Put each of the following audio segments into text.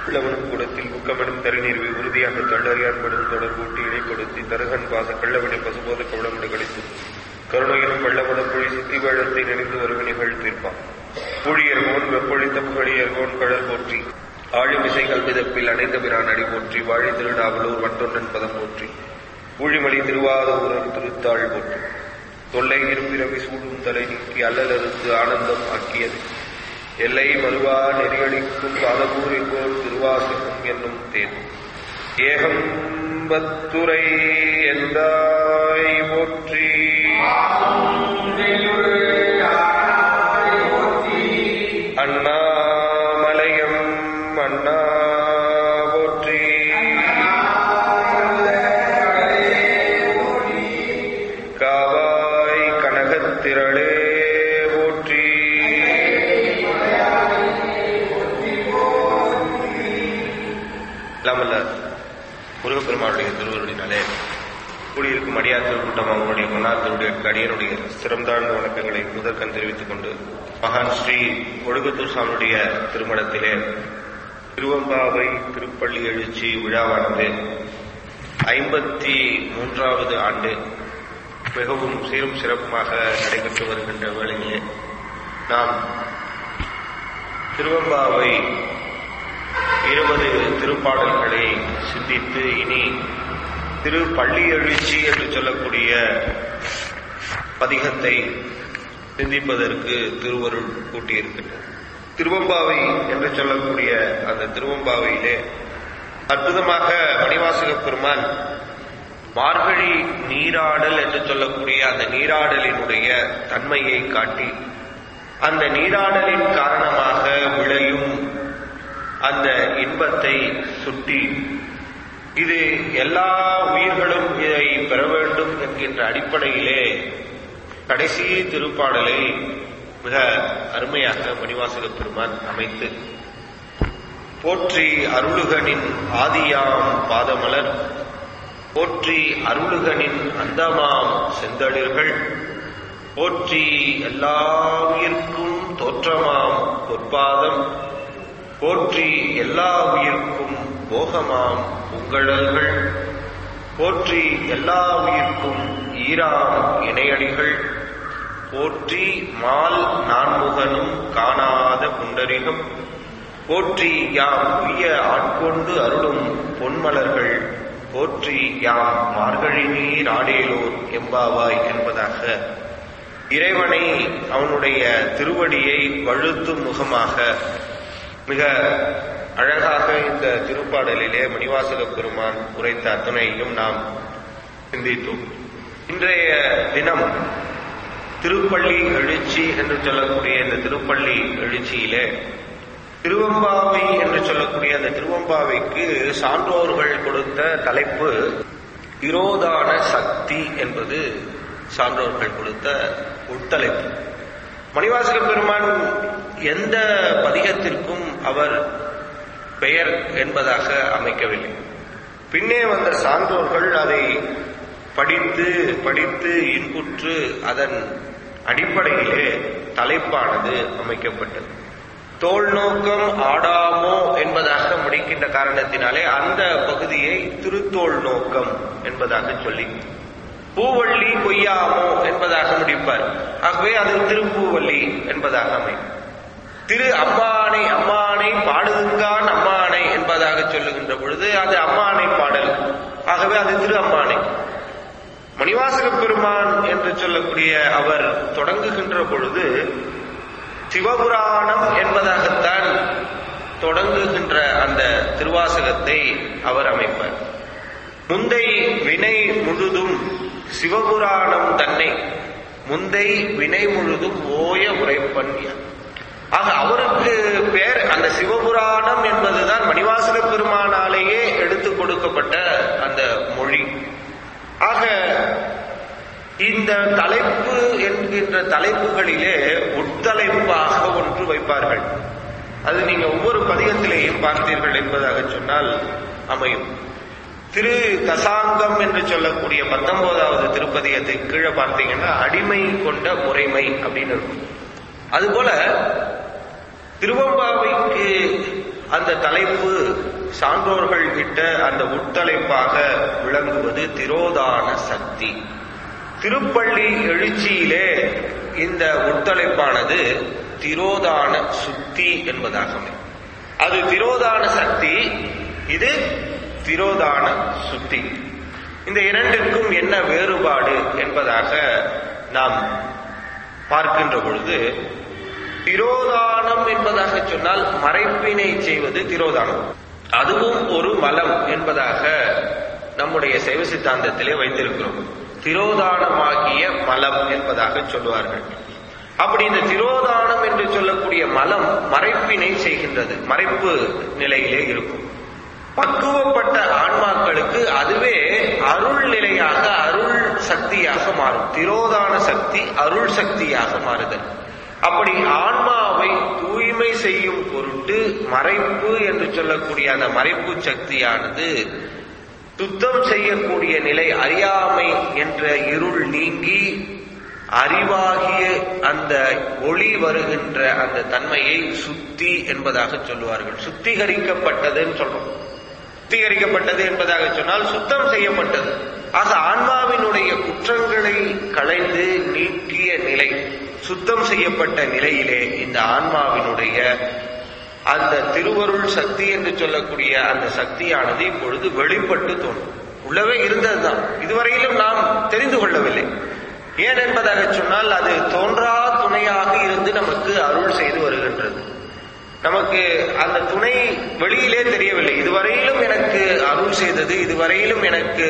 உள்ளவனும் கூடத்தில் முக்கமெனும் தருநீர்வை உறுதியாக தள்ளறியான்படும் தொடர்பூட்டி இடைப்படுத்தி தருகன் பாச கள்ளவனை பசுபோத கவளமிடு கழித்து கருணையினும் வெள்ளமடம் பொழி சித்தி வேழத்தை நினைந்து வருவ நிகழ்த்திருப்பான் ஊழியர்கோன் வெப்பொழித்த புகழியர்கோன் கடல் போற்றி ஆழிமிசை கல்விதப்பில் அடைந்த பிரான் அடி போற்றி வாழி திருநாவலூர் வட்டொன்னன் பதம் போற்றி ஊழிமணி திருவாதூரன் திருத்தாள் போற்றி தொல்லை இரும்பிரவி சூடும் தலை நீக்கி அல்லலறுத்து ஆனந்தம் ஆக்கியது எல்லை மறுவா நெறியடிக்கும் பாதபூரிகோர் திருவாசகம் என்னும் தேன் ஏகம்பத்துரை என்றாய் போற்றி அண்ணாமலையம் அண்ணா போற்றி காவாய் கனகத்திரளே போற்றி இல்லாமல்ல முருகப்பெருமானுடைய திருவருளினாலே கூடியிருக்கும் அடியார்கள் கூட்டம் அவங்களுடைய மன்னார்களுடைய அடியனுடைய சிறந்தாழ்ந்த வணக்கங்களை முதற்கண் தெரிவித்துக் கொண்டு மகான் ஸ்ரீ ஒழுகத்தூர் சாமியுடைய திருமணத்திலே திருவம்பாவை திருப்பள்ளி எழுச்சி விழாவானது ஐம்பத்தி மூன்றாவது ஆண்டு மிகவும் சீரும் சிறப்புமாக நடைபெற்று வருகின்ற வேளையிலே நாம் திருவம்பாவை இருபது திருப்பாடல்களை சிந்தித்து இனி திரு பள்ளி எழுச்சி என்று சொல்லக்கூடிய பதிகத்தை சிந்திப்பதற்கு திருவருள் கூட்டியிருக்கின்றது திருவம்பாவை என்று சொல்லக்கூடிய அந்த திருவம்பாவையிலே அற்புதமாக மணிவாசக பெருமான் மார்கழி நீராடல் என்று சொல்லக்கூடிய அந்த நீராடலினுடைய தன்மையை காட்டி அந்த நீராடலின் காரணமாக விளையும் அந்த இன்பத்தை சுட்டி இது எல்லா உயிர்களும் இதை பெற வேண்டும் என்கின்ற அடிப்படையிலே கடைசி திருப்பாடலை மிக அருமையாக மணிவாசக பெருமான் அமைத்து போற்றி அருளுகனின் ஆதியாம் பாதமலர் போற்றி அருளுகனின் அந்தமாம் செந்தளிர்கள் போற்றி எல்லா உயிர்க்கும் தோற்றமாம் பொற்பாதம் போற்றி எல்லா உயிர்க்கும் போகமாம் உங்களல்கள் போற்றி எல்லா உயிர்க்கும் ஈராம் இணையடிகள் போற்றி மால் நான்முகனும் காணாத புண்டரிகம் போற்றி யாம் உய்ய ஆட்கொண்டு அருளும் பொன்மலர்கள் போற்றி யாம் மார்கழி நீர் ஆடேலோர் எம்பாவாய் என்பதாக இறைவனை அவனுடைய திருவடியை வழுத்தும் முகமாக மிக அழகாக இந்த திருப்பாடலிலே மணிவாசக பெருமான் உரைத்த அத்துணையையும் நாம் சிந்தித்தோம் இன்றைய தினம் திருப்பள்ளி எழுச்சி என்று சொல்லக்கூடிய இந்த திருப்பள்ளி எழுச்சியிலே திருவம்பாவை என்று சொல்லக்கூடிய அந்த திருவம்பாவைக்கு சான்றோர்கள் கொடுத்த தலைப்பு விரோதான சக்தி என்பது சான்றோர்கள் கொடுத்த உட்தலைப்பு மணிவாசக பெருமான் எந்த பதிகத்திற்கும் அவர் பெயர் என்பதாக அமைக்கவில்லை பின்னே வந்த சான்றோர்கள் அதை படித்து படித்து இன்புற்று அதன் அடிப்படையிலே தலைப்பானது அமைக்கப்பட்டது தோல் நோக்கம் ஆடாமோ என்பதாக முடிக்கின்ற காரணத்தினாலே அந்த பகுதியை திருத்தோல் நோக்கம் என்பதாக சொல்லி பூவள்ளி கொய்யாமோ என்பதாக முடிப்பார் ஆகவே அது திருப்பூவள்ளி என்பதாக அமையும் திரு அம்மானை அம்மானை பாடுதுங்கான் அம்மானை என்பதாக சொல்லுகின்ற பொழுது அது அம்மானை பாடல் ஆகவே அது திரு அம்மானை மணிவாசக பெருமான் என்று சொல்லக்கூடிய அவர் தொடங்குகின்ற பொழுது சிவபுராணம் என்பதாகத்தான் தொடங்குகின்ற அந்த திருவாசகத்தை அவர் அமைப்பார் முந்தை வினை முழுதும் சிவபுராணம் தன்னை முந்தை வினை முழுதும் ஓய உரைப்பன் ஆக அவருக்கு பேர் அந்த சிவபுராணம் என்பதுதான் மணிவாசக பெருமானாலேயே எடுத்து கொடுக்கப்பட்ட அந்த மொழி ஆக இந்த தலைப்பு என்கின்ற தலைப்புகளிலே உட்தலைப்பாக ஒன்று வைப்பார்கள் அது நீங்க ஒவ்வொரு பதிகத்திலேயும் பார்த்தீர்கள் என்பதாக சொன்னால் அமையும் திரு தசாங்கம் என்று சொல்லக்கூடிய பத்தொன்பதாவது திருப்பதியத்தை கீழே பார்த்தீங்கன்னா அடிமை கொண்ட முறைமை அப்படின்னு இருக்கும் அதுபோல திருவம்பாவைக்கு அந்த தலைப்பு சான்றோர்கள் இட்ட அந்த உட்தலைப்பாக விளங்குவது திரோதான சக்தி திருப்பள்ளி எழுச்சியிலே இந்த உட்தலைப்பானது திரோதான சுத்தி என்பதாக அமையும். அது திரோதான சக்தி இது திரோதான சுத்தி இந்த இரண்டிற்கும் என்ன வேறுபாடு என்பதாக நாம் பார்க்கின்ற பொழுது திரோதானம் என்பதாக சொன்னால் மறைப்பினை செய்வது திரோதானம் அதுவும் ஒரு மலம் என்பதாக நம்முடைய சைவ சித்தாந்தத்திலே வைத்திருக்கிறோம் திரோதானமாகிய மலம் என்பதாக சொல்லுவார்கள் அப்படி இந்த திரோதானம் என்று சொல்லக்கூடிய மலம் மறைப்பினை செய்கின்றது மறைப்பு நிலையிலே இருக்கும் பக்குவப்பட்ட ஆன்மாக்களுக்கு அதுவே அருள் நிலையாக அருள் சக்தியாக மாறும் திரோதான சக்தி அருள் சக்தியாக மாறுதல் அப்படி ஆன்மாவை தூய்மை செய்யும் பொருட்டு மறைப்பு என்று சொல்லக்கூடிய அந்த மறைப்பு சக்தியானது சுத்தம் செய்யக்கூடிய நிலை அறியாமை என்ற இருள் நீங்கி அறிவாகிய அந்த ஒளி வருகின்ற அந்த தன்மையை சுத்தி என்பதாக சொல்லுவார்கள் சுத்திகரிக்கப்பட்டதுன்னு சொல்றோம் சுத்திகரிக்கப்பட்டது என்பதாக சொன்னால் சுத்தம் செய்யப்பட்டது ஆக ஆன்மாவினுடைய குற்றங்களை களைந்து நீக்கிய நிலை சுத்தம் செய்யப்பட்ட நிலையிலே இந்த ஆன்மாவினுடைய அந்த திருவருள் சக்தி என்று சொல்லக்கூடிய அந்த சக்தியானது இப்பொழுது வெளிப்பட்டு தோன்றும் உள்ளவே இருந்ததுதான் இதுவரையிலும் நாம் தெரிந்து கொள்ளவில்லை ஏன் என்பதாக சொன்னால் அது தோன்றா துணையாக இருந்து நமக்கு அருள் செய்து வருகின்றது நமக்கு அந்த துணை வெளியிலே தெரியவில்லை இதுவரையிலும் எனக்கு அருள் செய்தது இதுவரையிலும் எனக்கு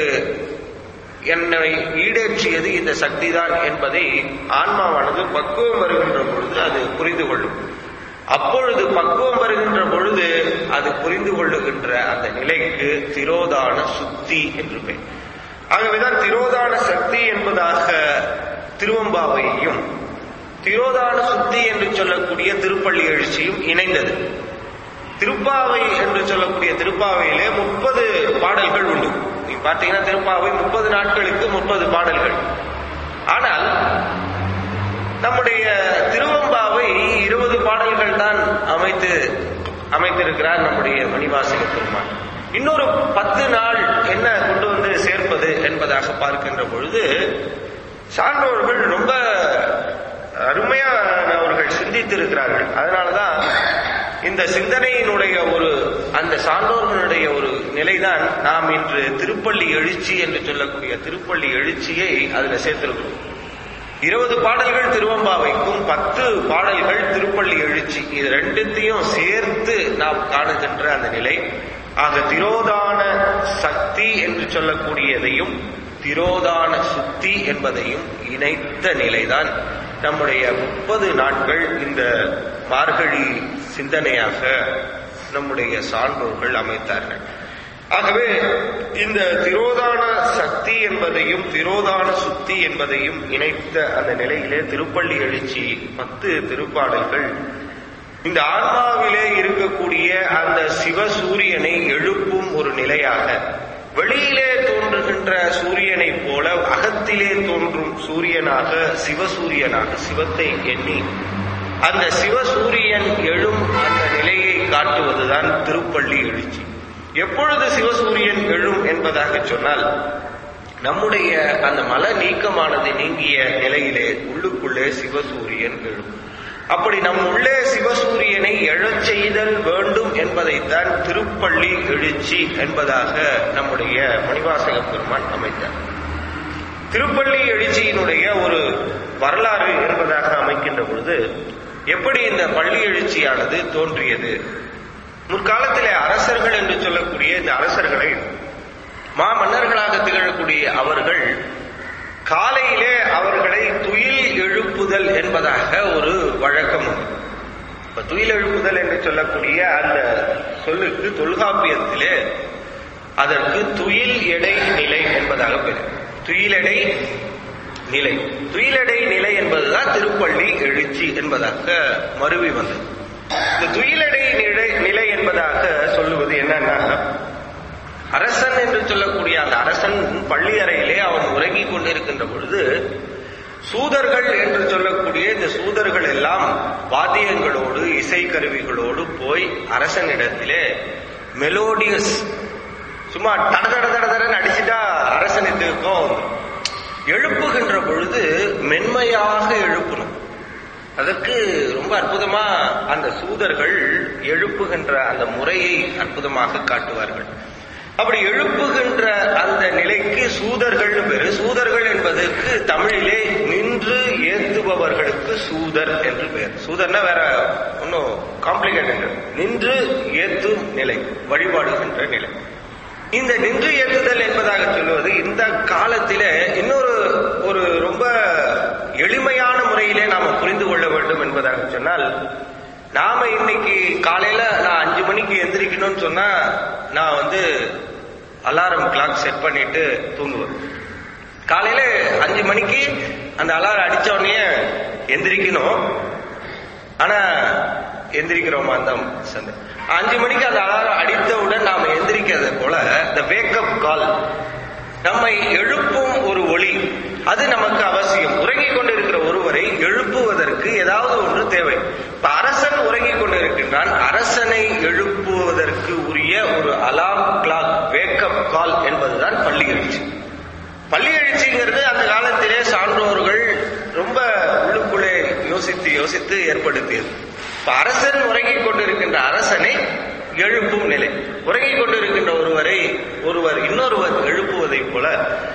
என்னை ஈடேற்றியது இந்த சக்தி தான் என்பதை ஆன்மாவானது பக்குவம் வருகின்ற பொழுது அது புரிந்து கொள்ளும் அப்பொழுது பக்குவம் வருகின்ற பொழுது அது புரிந்து கொள்ளுகின்ற அந்த நிலைக்கு திரோதான சுத்தி என்று பெயர் ஆகவேதான் திரோதான சக்தி என்பதாக திருவம்பாவையும் திரோதான சுத்தி என்று சொல்லக்கூடிய திருப்பள்ளி எழுச்சியும் இணைந்தது திருப்பாவை என்று சொல்லக்கூடிய திருப்பாவையிலே முப்பது பாடல்கள் உண்டு நீங்க பார்த்தீங்கன்னா திருப்பாவை முப்பது நாட்களுக்கு முப்பது பாடல்கள் ஆனால் நம்முடைய திருவம்பாவை இருபது பாடல்கள் தான் அமைத்து அமைத்திருக்கிறார் நம்முடைய மணிவாசக பெருமான் இன்னொரு பத்து நாள் என்ன கொண்டு வந்து சேர்ப்பது என்பதாக பார்க்கின்ற பொழுது சான்றோர்கள் ரொம்ப அருமையானவர்கள் சிந்தித்திருக்கிறார்கள் அதனாலதான் இந்த சிந்தனையினுடைய ஒரு அந்த சான்றோர்களுடைய ஒரு நிலைதான் நாம் இன்று திருப்பள்ளி எழுச்சி என்று சொல்லக்கூடிய திருப்பள்ளி எழுச்சியை அதுல சேர்த்திருக்கிறோம் இருபது பாடல்கள் திருவம்பாவைக்கும் பத்து பாடல்கள் திருப்பள்ளி எழுச்சி இது ரெண்டுத்தையும் சேர்த்து நாம் காணுகின்ற அந்த நிலை ஆக திரோதான சக்தி என்று சொல்லக்கூடியதையும் திரோதான சுத்தி என்பதையும் இணைத்த நிலைதான் நம்முடைய முப்பது நாட்கள் இந்த மார்கழி சிந்தனையாக நம்முடைய சான்றோர்கள் அமைத்தார்கள் ஆகவே இந்த திரோதான சக்தி என்பதையும் திரோதான சுத்தி என்பதையும் இணைத்த அந்த நிலையிலே திருப்பள்ளி எழுச்சி பத்து திருப்பாடல்கள் இந்த ஆன்மாவிலே இருக்கக்கூடிய அந்த சிவசூரியனை எழுப்பும் ஒரு நிலையாக வெளியிலே தோன்றுகின்ற சூரியனை போல அகத்திலே தோன்றும் சூரியனாக சிவசூரியனாக சிவத்தை எண்ணி அந்த சிவசூரியன் எழும் அந்த நிலையை காட்டுவதுதான் திருப்பள்ளி எழுச்சி எப்பொழுது சிவசூரியன் எழும் என்பதாக சொன்னால் நம்முடைய அந்த மல நீக்கமானது நீங்கிய நிலையிலே உள்ளுக்குள்ளே சிவசூரியன் எழும் அப்படி நம் உள்ளே சிவசூரியனை எழச் செய்தல் வேண்டும் என்பதைத்தான் திருப்பள்ளி எழுச்சி என்பதாக நம்முடைய மணிவாசக பெருமான் அமைத்தார் திருப்பள்ளி எழுச்சியினுடைய ஒரு வரலாறு என்பதாக அமைக்கின்ற பொழுது எப்படி இந்த பள்ளி எழுச்சியானது தோன்றியது முற்காலத்திலே அரசர்கள் என்று சொல்லக்கூடிய இந்த அரசர்களை மாமன்னர்களாக திகழக்கூடிய அவர்கள் காலையிலே அவர்களை துயில் எழுப்புதல் என்பதாக ஒரு வழக்கம் உண்டு இப்ப துயில் எழுப்புதல் என்று சொல்லக்கூடிய அந்த சொல்லுக்கு தொல்காப்பியத்திலே அதற்கு துயில் எடை நிலை என்பதாக பெயர் துயிலெடை நிலை துயிலெடை நிலை என்பதுதான் திருப்பள்ளி எழுச்சி என்பதாக மருவி வந்தது இந்த துயிலடை நிலை நிலை என்பதாக சொல்லுவது என்னன்னா அரசன் என்று சொல்லக்கூடிய அந்த அரசன் பள்ளி அறையிலே அவன் உறங்கிக் கொண்டிருக்கின்ற பொழுது சூதர்கள் என்று சொல்லக்கூடிய இந்த சூதர்கள் எல்லாம் வாத்தியங்களோடு இசை கருவிகளோடு போய் அரசனிடத்திலே மெலோடியஸ் சும்மா தட தட தட தடன்னு அடிச்சுட்டா அரசனுக்கு கோவம் வந்துரும். எழுப்புகின்ற பொழுது மென்மையாக எழுப்பணும் அதற்கு ரொம்ப அற்புதமா அந்த சூதர்கள் எழுப்புகின்ற அந்த முறையை அற்புதமாக காட்டுவார்கள் அப்படி எழுப்புகின்ற அந்த நிலைக்கு சூதர்கள் பேரு சூதர்கள் என்பதற்கு தமிழிலே நின்று ஏத்துபவர்களுக்கு சூதர் என்று பெயர் சூதர்னா வேற ஒன்றும் காம்ப்ளிகேட்டட் நின்று ஏத்தும் நிலை வழிபாடுகின்ற நிலை இந்த நின்று ஏற்றுதல் என்பதாக சொல்லுவது இந்த காலத்திலே இன்னொரு ஒரு ரொம்ப எளிமையான முறையிலே நாம புரிந்து கொள்ள வேண்டும் என்பதாக சொன்னால் நாம இன்னைக்கு காலையில நான் அஞ்சு மணிக்கு எந்திரிக்கணும்னு சொன்னா நான் வந்து அலாரம் கிளாக் செட் பண்ணிட்டு தூங்குவேன் காலையில அஞ்சு மணிக்கு அந்த அலாரம் அடிச்ச உடனே எந்திரிக்கணும் ஆனா எந்திரிக்கிறோமா தான் சந்தேகம் அஞ்சு மணிக்கு அந்த அலாரம் அடித்தவுடன் நாம எந்திரிக்கிறது போல இந்த வேக்கப் கால் நம்மை எழுப்பும் ஒரு ஒளி அது நமக்கு அவசியம் உறங்கிக் கொண்டிருக்கிற ஒருவரை எழுப்புவதற்கு ஏதாவது ஒன்று தேவை இப்ப அரசன் உறங்கிக் கொண்டிருக்கின்றான் அரசனை எழுப்புவதற்கு உரிய ஒரு அலாம் கிளாக் வேக்கப் கால் என்பதுதான் பள்ளி எழுச்சி பள்ளி எழுச்சிங்கிறது அந்த காலத்திலே சான்றோர்கள் ரொம்ப உள்ளுக்குள்ளே யோசித்து யோசித்து ஏற்படுத்தியது இப்ப அரசன் உறங்கிக் கொண்டிருக்கின்ற அரசனை எழுப்பும் நிலை உறங்கிக் கொண்டிருக்கின்ற ஒருவரை ஒருவர் இன்னொருவர் எழுப்புவதைப் போல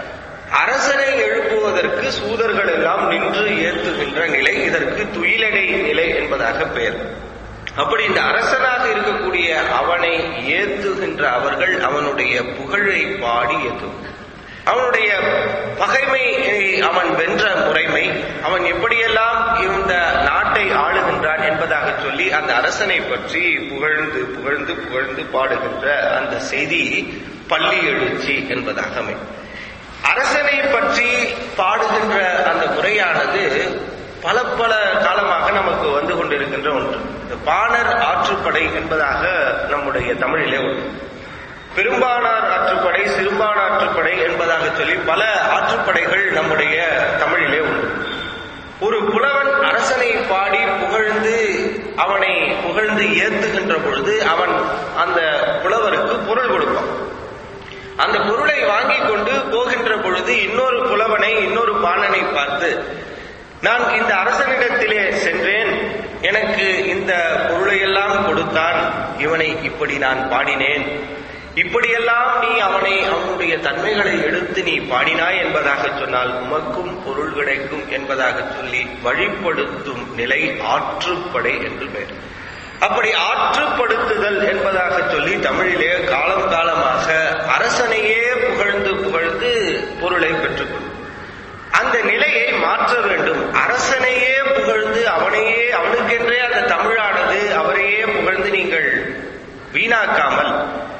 அரசனை எழுப்புவதற்கு சூதர்கள் எல்லாம் நின்று ஏத்துகின்ற நிலை இதற்கு துயிலடை நிலை என்பதாக பெயர் அப்படி இந்த அரசனாக இருக்கக்கூடிய அவனை ஏத்துகின்ற அவர்கள் அவனுடைய புகழை பாடி ஏத்தும் அவனுடைய பகைமை அவன் வென்ற முறைமை அவன் எப்படியெல்லாம் இந்த நாட்டை ஆளுகின்றான் என்பதாக சொல்லி அந்த அரசனை பற்றி புகழ்ந்து புகழ்ந்து புகழ்ந்து பாடுகின்ற அந்த செய்தி பள்ளி எழுச்சி என்பதாக அமையும் அரசனை பற்றி பாடுகின்ற அந்த முறையானது பல பல காலமாக நமக்கு வந்து கொண்டிருக்கின்ற ஒன்று இந்த பாணர் ஆற்றுப்படை என்பதாக நம்முடைய தமிழிலே ஒன்று பெரும்பானார் ஆற்றுப்படை சிறுபான் ஆற்றுப்படை என்பதாக சொல்லி பல ஆற்றுப்படைகள் நம்முடைய தமிழிலே உண்டு ஒரு புலவன் அரசனை பாடி புகழ்ந்து அவனை புகழ்ந்து ஏத்துகின்ற பொழுது அவன் அந்த புலவருக்கு பொருள் கொடுப்பான் அந்த பொருளை வாங்கி கொண்டு போகின்ற பொழுது இன்னொரு புலவனை இன்னொரு பாணனை பார்த்து நான் இந்த அரசனிடத்திலே சென்றேன் எனக்கு இந்த பொருளையெல்லாம் கொடுத்தான் இவனை இப்படி நான் பாடினேன் இப்படியெல்லாம் நீ அவனை அவனுடைய தன்மைகளை எடுத்து நீ பாடினாய் என்பதாக சொன்னால் உமக்கும் பொருள் கிடைக்கும் என்பதாக சொல்லி வழிப்படுத்தும் நிலை ஆற்றுப்படை என்று பெயர் அப்படி ஆற்றுப்படுத்துதல் என்பதாக சொல்லி தமிழிலே காலம் காலமாக அரசனையே புகழ்ந்து புகழ்ந்து பொருளை பெற்றுக்கொள்ளும் அந்த நிலையை மாற்ற வேண்டும் அரசனையே புகழ்ந்து அவனையே அவனுக்கென்றே அந்த தமிழானது அவரையே புகழ்ந்து நீங்கள் வீணாக்காமல்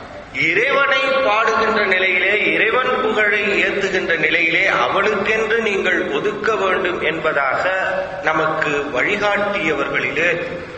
இறைவனை பாடுகின்ற நிலையிலே இறைவன் புகழை ஏத்துகின்ற நிலையிலே அவனுக்கென்று நீங்கள் ஒதுக்க வேண்டும் என்பதாக நமக்கு வழிகாட்டியவர்களிலே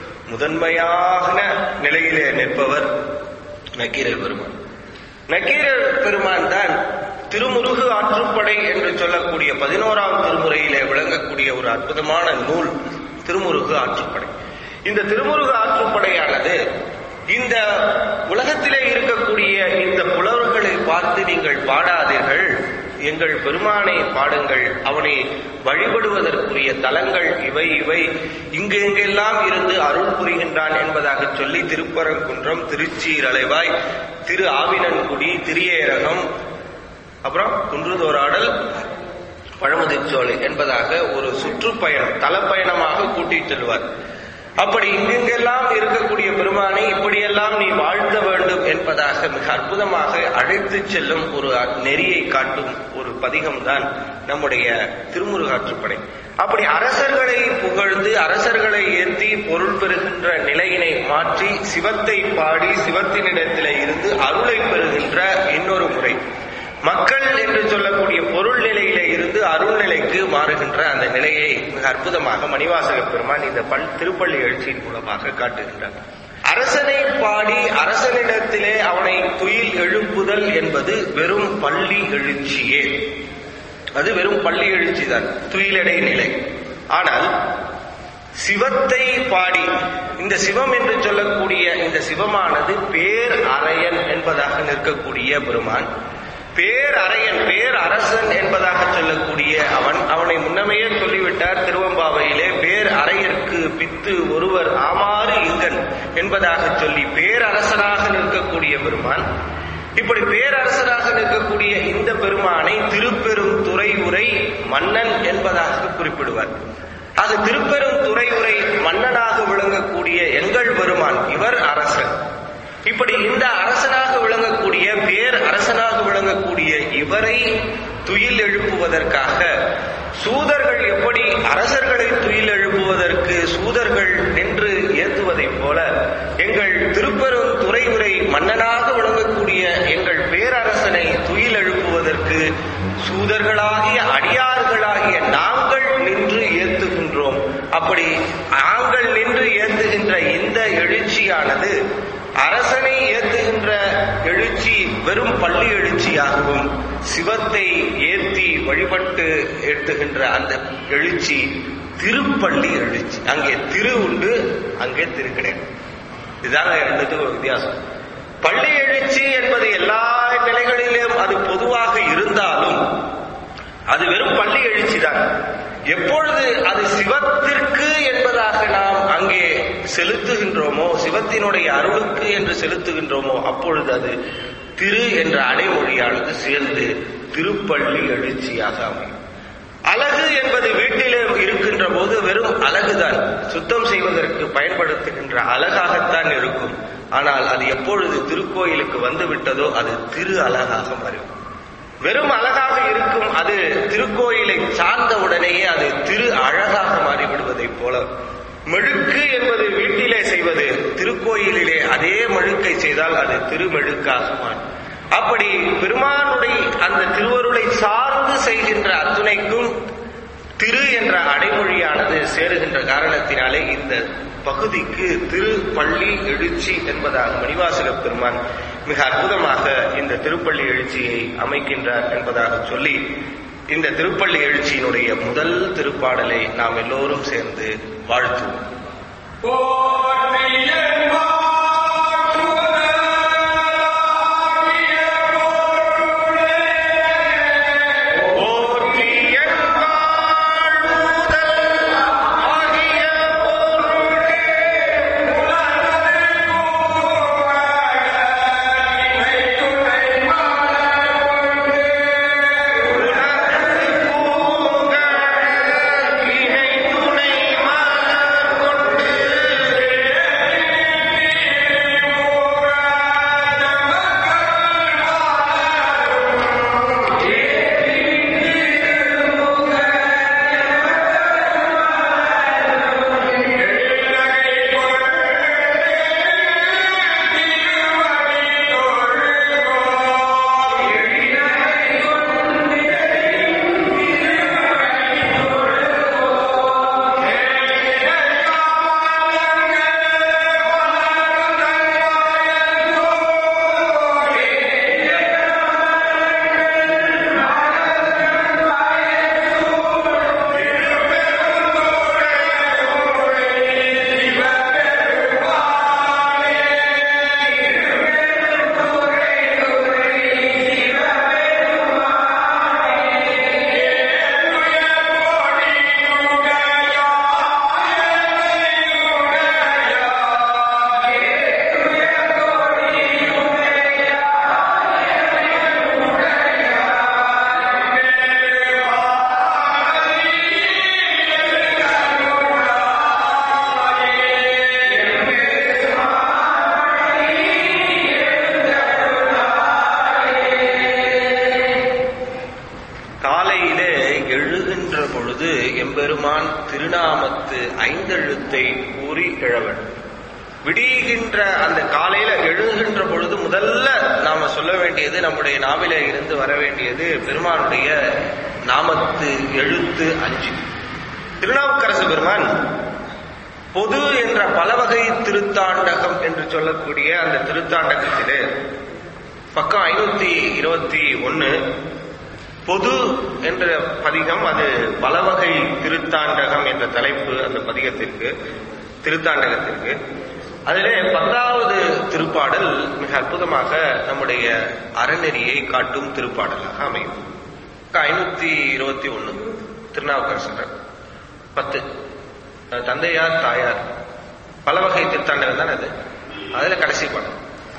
முதன்மையான நிலையிலே நிற்பவர் நக்கீரர் பெருமான் நக்கீரர் பெருமான் தான் திருமுருகு ஆற்றுப்படை என்று சொல்லக்கூடிய பதினோராம் திருமுறையிலே விளங்கக்கூடிய ஒரு அற்புதமான நூல் திருமுருகு ஆற்றுப்படை இந்த திருமுருகு ஆற்றுப்படையானது இந்த உலகத்திலே இருக்கக்கூடிய இந்த புலவர்களை பார்த்து நீங்கள் பாடாதீர்கள் எங்கள் பெருமானை பாடுங்கள் அவனை வழிபடுவதற்குரிய தலங்கள் இவை இவை இங்கு எங்கெல்லாம் இருந்து அருள் புரிகின்றான் என்பதாக சொல்லி திருப்பரங்குன்றம் திருச்சீரலைவாய் திரு ஆவினன்குடி திரியேரகம் அப்புறம் குன்றுதோராடல் பழமுதிர்ச்சோலை என்பதாக ஒரு சுற்றுப்பயணம் தலப்பயணமாக கூட்டிட்டு செல்வார் அப்படி இங்கெங்கெல்லாம் இருக்கக்கூடிய பெருமானை இப்படியெல்லாம் நீ வாழ்த்த வேண்டும் என்பதாக மிக அற்புதமாக அழைத்து செல்லும் ஒரு நெறியை காட்டும் ஒரு பதிகம் தான் நம்முடைய திருமுருகாற்றுப்படை அப்படி அரசர்களை புகழ்ந்து அரசர்களை ஏற்றி பொருள் பெறுகின்ற நிலையினை மாற்றி சிவத்தை பாடி சிவத்தினிடத்திலே இருந்து அருளை பெறுகின்ற இன்னொரு முறை மக்கள் என்று சொல்லக்கூடிய பொருள் நிலையிலே இருந்து அருள் நிலைக்கு மாறுகின்ற அந்த நிலையை மிக அற்புதமாக மணிவாசக பெருமான் இந்த பல் திருப்பள்ளி எழுச்சியின் மூலமாக காட்டுகின்றார் அரசனை பாடி அரசனிடத்திலே அவனை துயில் எழுப்புதல் என்பது வெறும் பள்ளி எழுச்சியே அது வெறும் பள்ளி எழுச்சி தான் துயிலடை நிலை ஆனால் சிவத்தை பாடி இந்த சிவம் என்று சொல்லக்கூடிய இந்த சிவமானது பேர் அரையன் என்பதாக நிற்கக்கூடிய பெருமான் பேர் அரையன் பேர் அரசன் என்பதாக சொல்லக்கூடிய அவன் அவனை முன்னமையே சொல்லிவிட்டார் திருவம்பாவையிலே பேர் அரையர்க்கு பித்து ஒருவர் ஆமாறு இங்கன் என்பதாக சொல்லி பேரரசனாக நிற்கக்கூடிய பெருமான் இப்படி பேரரசராக நிற்கக்கூடிய இந்த பெருமானை திருப்பெரும் துறை உரை மன்னன் என்பதாக குறிப்பிடுவார் ஆக திருப்பெரும் துறை உரை மன்னனாக விளங்கக்கூடிய எங்கள் பெருமான் இவர் அரசன் இப்படி இந்த அரசனாக விளங்கக்கூடிய பேர் அரசனாக விளங்கக்கூடிய இவரை துயில் எழுப்புவதற்காக சூதர்கள் எப்படி அரசர்களை துயில் எழுப்புவதற்கு சூதர்கள் நின்று ஏத்துவதைப் போல எங்கள் திருப்பெரும் துறை உரை மன்னனாக விளங்கக்கூடிய எங்கள் பேரரசனை துயில் எழுப்புவதற்கு சூதர்களாகிய அடியார்களாகிய நாங்கள் நின்று ஏத்துகின்றோம் அப்படி நாங்கள் நின்று ஏத்துகின்ற இந்த எழுச்சியானது அரசனை ஏத்துகின்ற எழுச்சி வெறும் பள்ளி எழுச்சியாகவும் சிவத்தை ஏத்தி வழிபட்டு ஏற்றுகின்ற அந்த எழுச்சி திருப்பள்ளி எழுச்சி அங்கே திரு உண்டு அங்கே திரு கிடையாது இதுதாங்க ரெண்டுத்துக்கும் ஒரு வித்தியாசம் பள்ளி எழுச்சி என்பது எல்லா நிலைகளிலும் அது பொதுவாக இருந்தாலும் அது வெறும் பள்ளி எழுச்சி தான் எப்பொழுது அது சிவத்திற்கு என்பதாக நாம் அங்கே செலுத்துகின்றோமோ சிவத்தினுடைய அருளுக்கு என்று செலுத்துகின்றோமோ அப்பொழுது அது திரு என்ற அடைமொழியானது சேர்ந்து திருப்பள்ளி எழுச்சியாக அமையும் அழகு என்பது வீட்டிலே இருக்கின்ற போது வெறும் அழகுதான் சுத்தம் செய்வதற்கு பயன்படுத்துகின்ற அழகாகத்தான் இருக்கும் ஆனால் அது எப்பொழுது திருக்கோயிலுக்கு வந்து விட்டதோ அது திரு அழகாக மாறும் வெறும் அழகாக இருக்கும் அது திருக்கோயிலை சார்ந்த உடனேயே அது திரு அழகாக மாறிவிடுவதைப் போல மெழுக்கு என்பது வீட்டிலே செய்வது திருக்கோயிலிலே அதே மெழுக்கை செய்தால் அது திருமெழுக்காக மாறும் அப்படி பெருமானுடைய அந்த திருவருளை சார்ந்து செய்கின்ற அத்துணைக்கும் திரு என்ற அடைமொழியானது சேருகின்ற காரணத்தினாலே இந்த பகுதிக்கு திரு பள்ளி எழுச்சி என்பதாக மணிவாசக பெருமான் மிக அற்புதமாக இந்த திருப்பள்ளி எழுச்சியை அமைக்கின்றார் என்பதாக சொல்லி இந்த திருப்பள்ளி எழுச்சியினுடைய முதல் திருப்பாடலை நாம் எல்லோரும் சேர்ந்து வாழ்த்துவோம் காலையிலே எழுகின்ற பொழுது எம்பெருமான் திருநாமத்து ஐந்தெழுத்தை கூறி எழவன் விடிகின்ற அந்த காலையில எழுகின்ற பொழுது முதல்ல நாம சொல்ல வேண்டியது நம்முடைய நாவில இருந்து வர வேண்டியது பெருமானுடைய நாமத்து எழுத்து அஞ்சு திருநாவுக்கரசு பெருமான் பொது என்ற பலவகை திருத்தாண்டகம் என்று சொல்லக்கூடிய அந்த திருத்தாண்டகத்திலே பக்கம் ஐநூத்தி இருபத்தி ஒன்னு பொது என்ற பதிகம் அது பலவகை திருத்தாண்டகம் என்ற தலைப்பு அந்த பதிகத்திற்கு திருத்தாண்டகத்திற்கு அதிலே பத்தாவது திருப்பாடல் மிக அற்புதமாக நம்முடைய அறநெறியை காட்டும் திருப்பாடலாக அமையும் ஐநூத்தி இருபத்தி ஒண்ணு திருநாவுக்கரசர் பத்து தந்தையார் தாயார் பல வகை திருத்தாண்டகம் தான் அது அதுல கடைசி பாடல்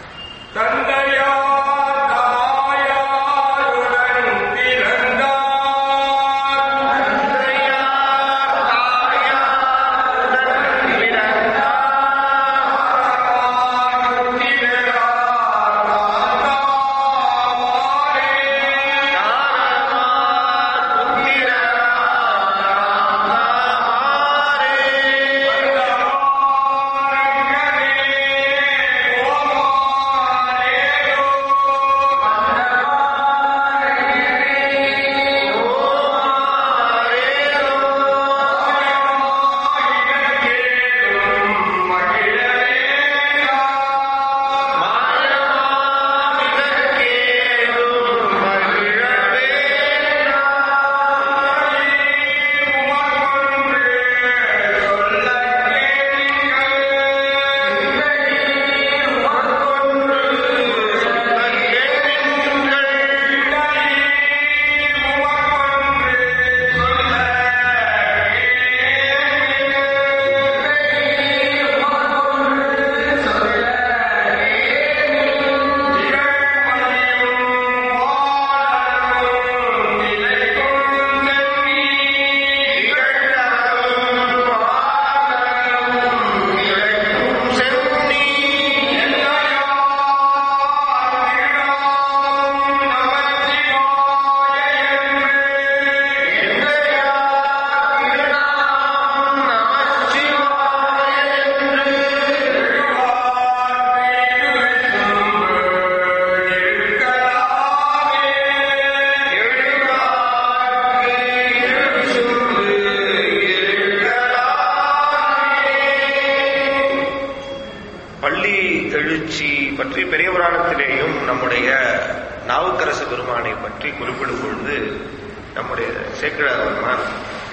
பள்ளி எழுச்சி பற்றி பெரிய புராணத்திலேயும் நம்முடைய நாவுக்கரச பெருமானை பற்றி குறிப்பிடும் பொழுது நம்முடைய சேக்கிழார் பெருமான்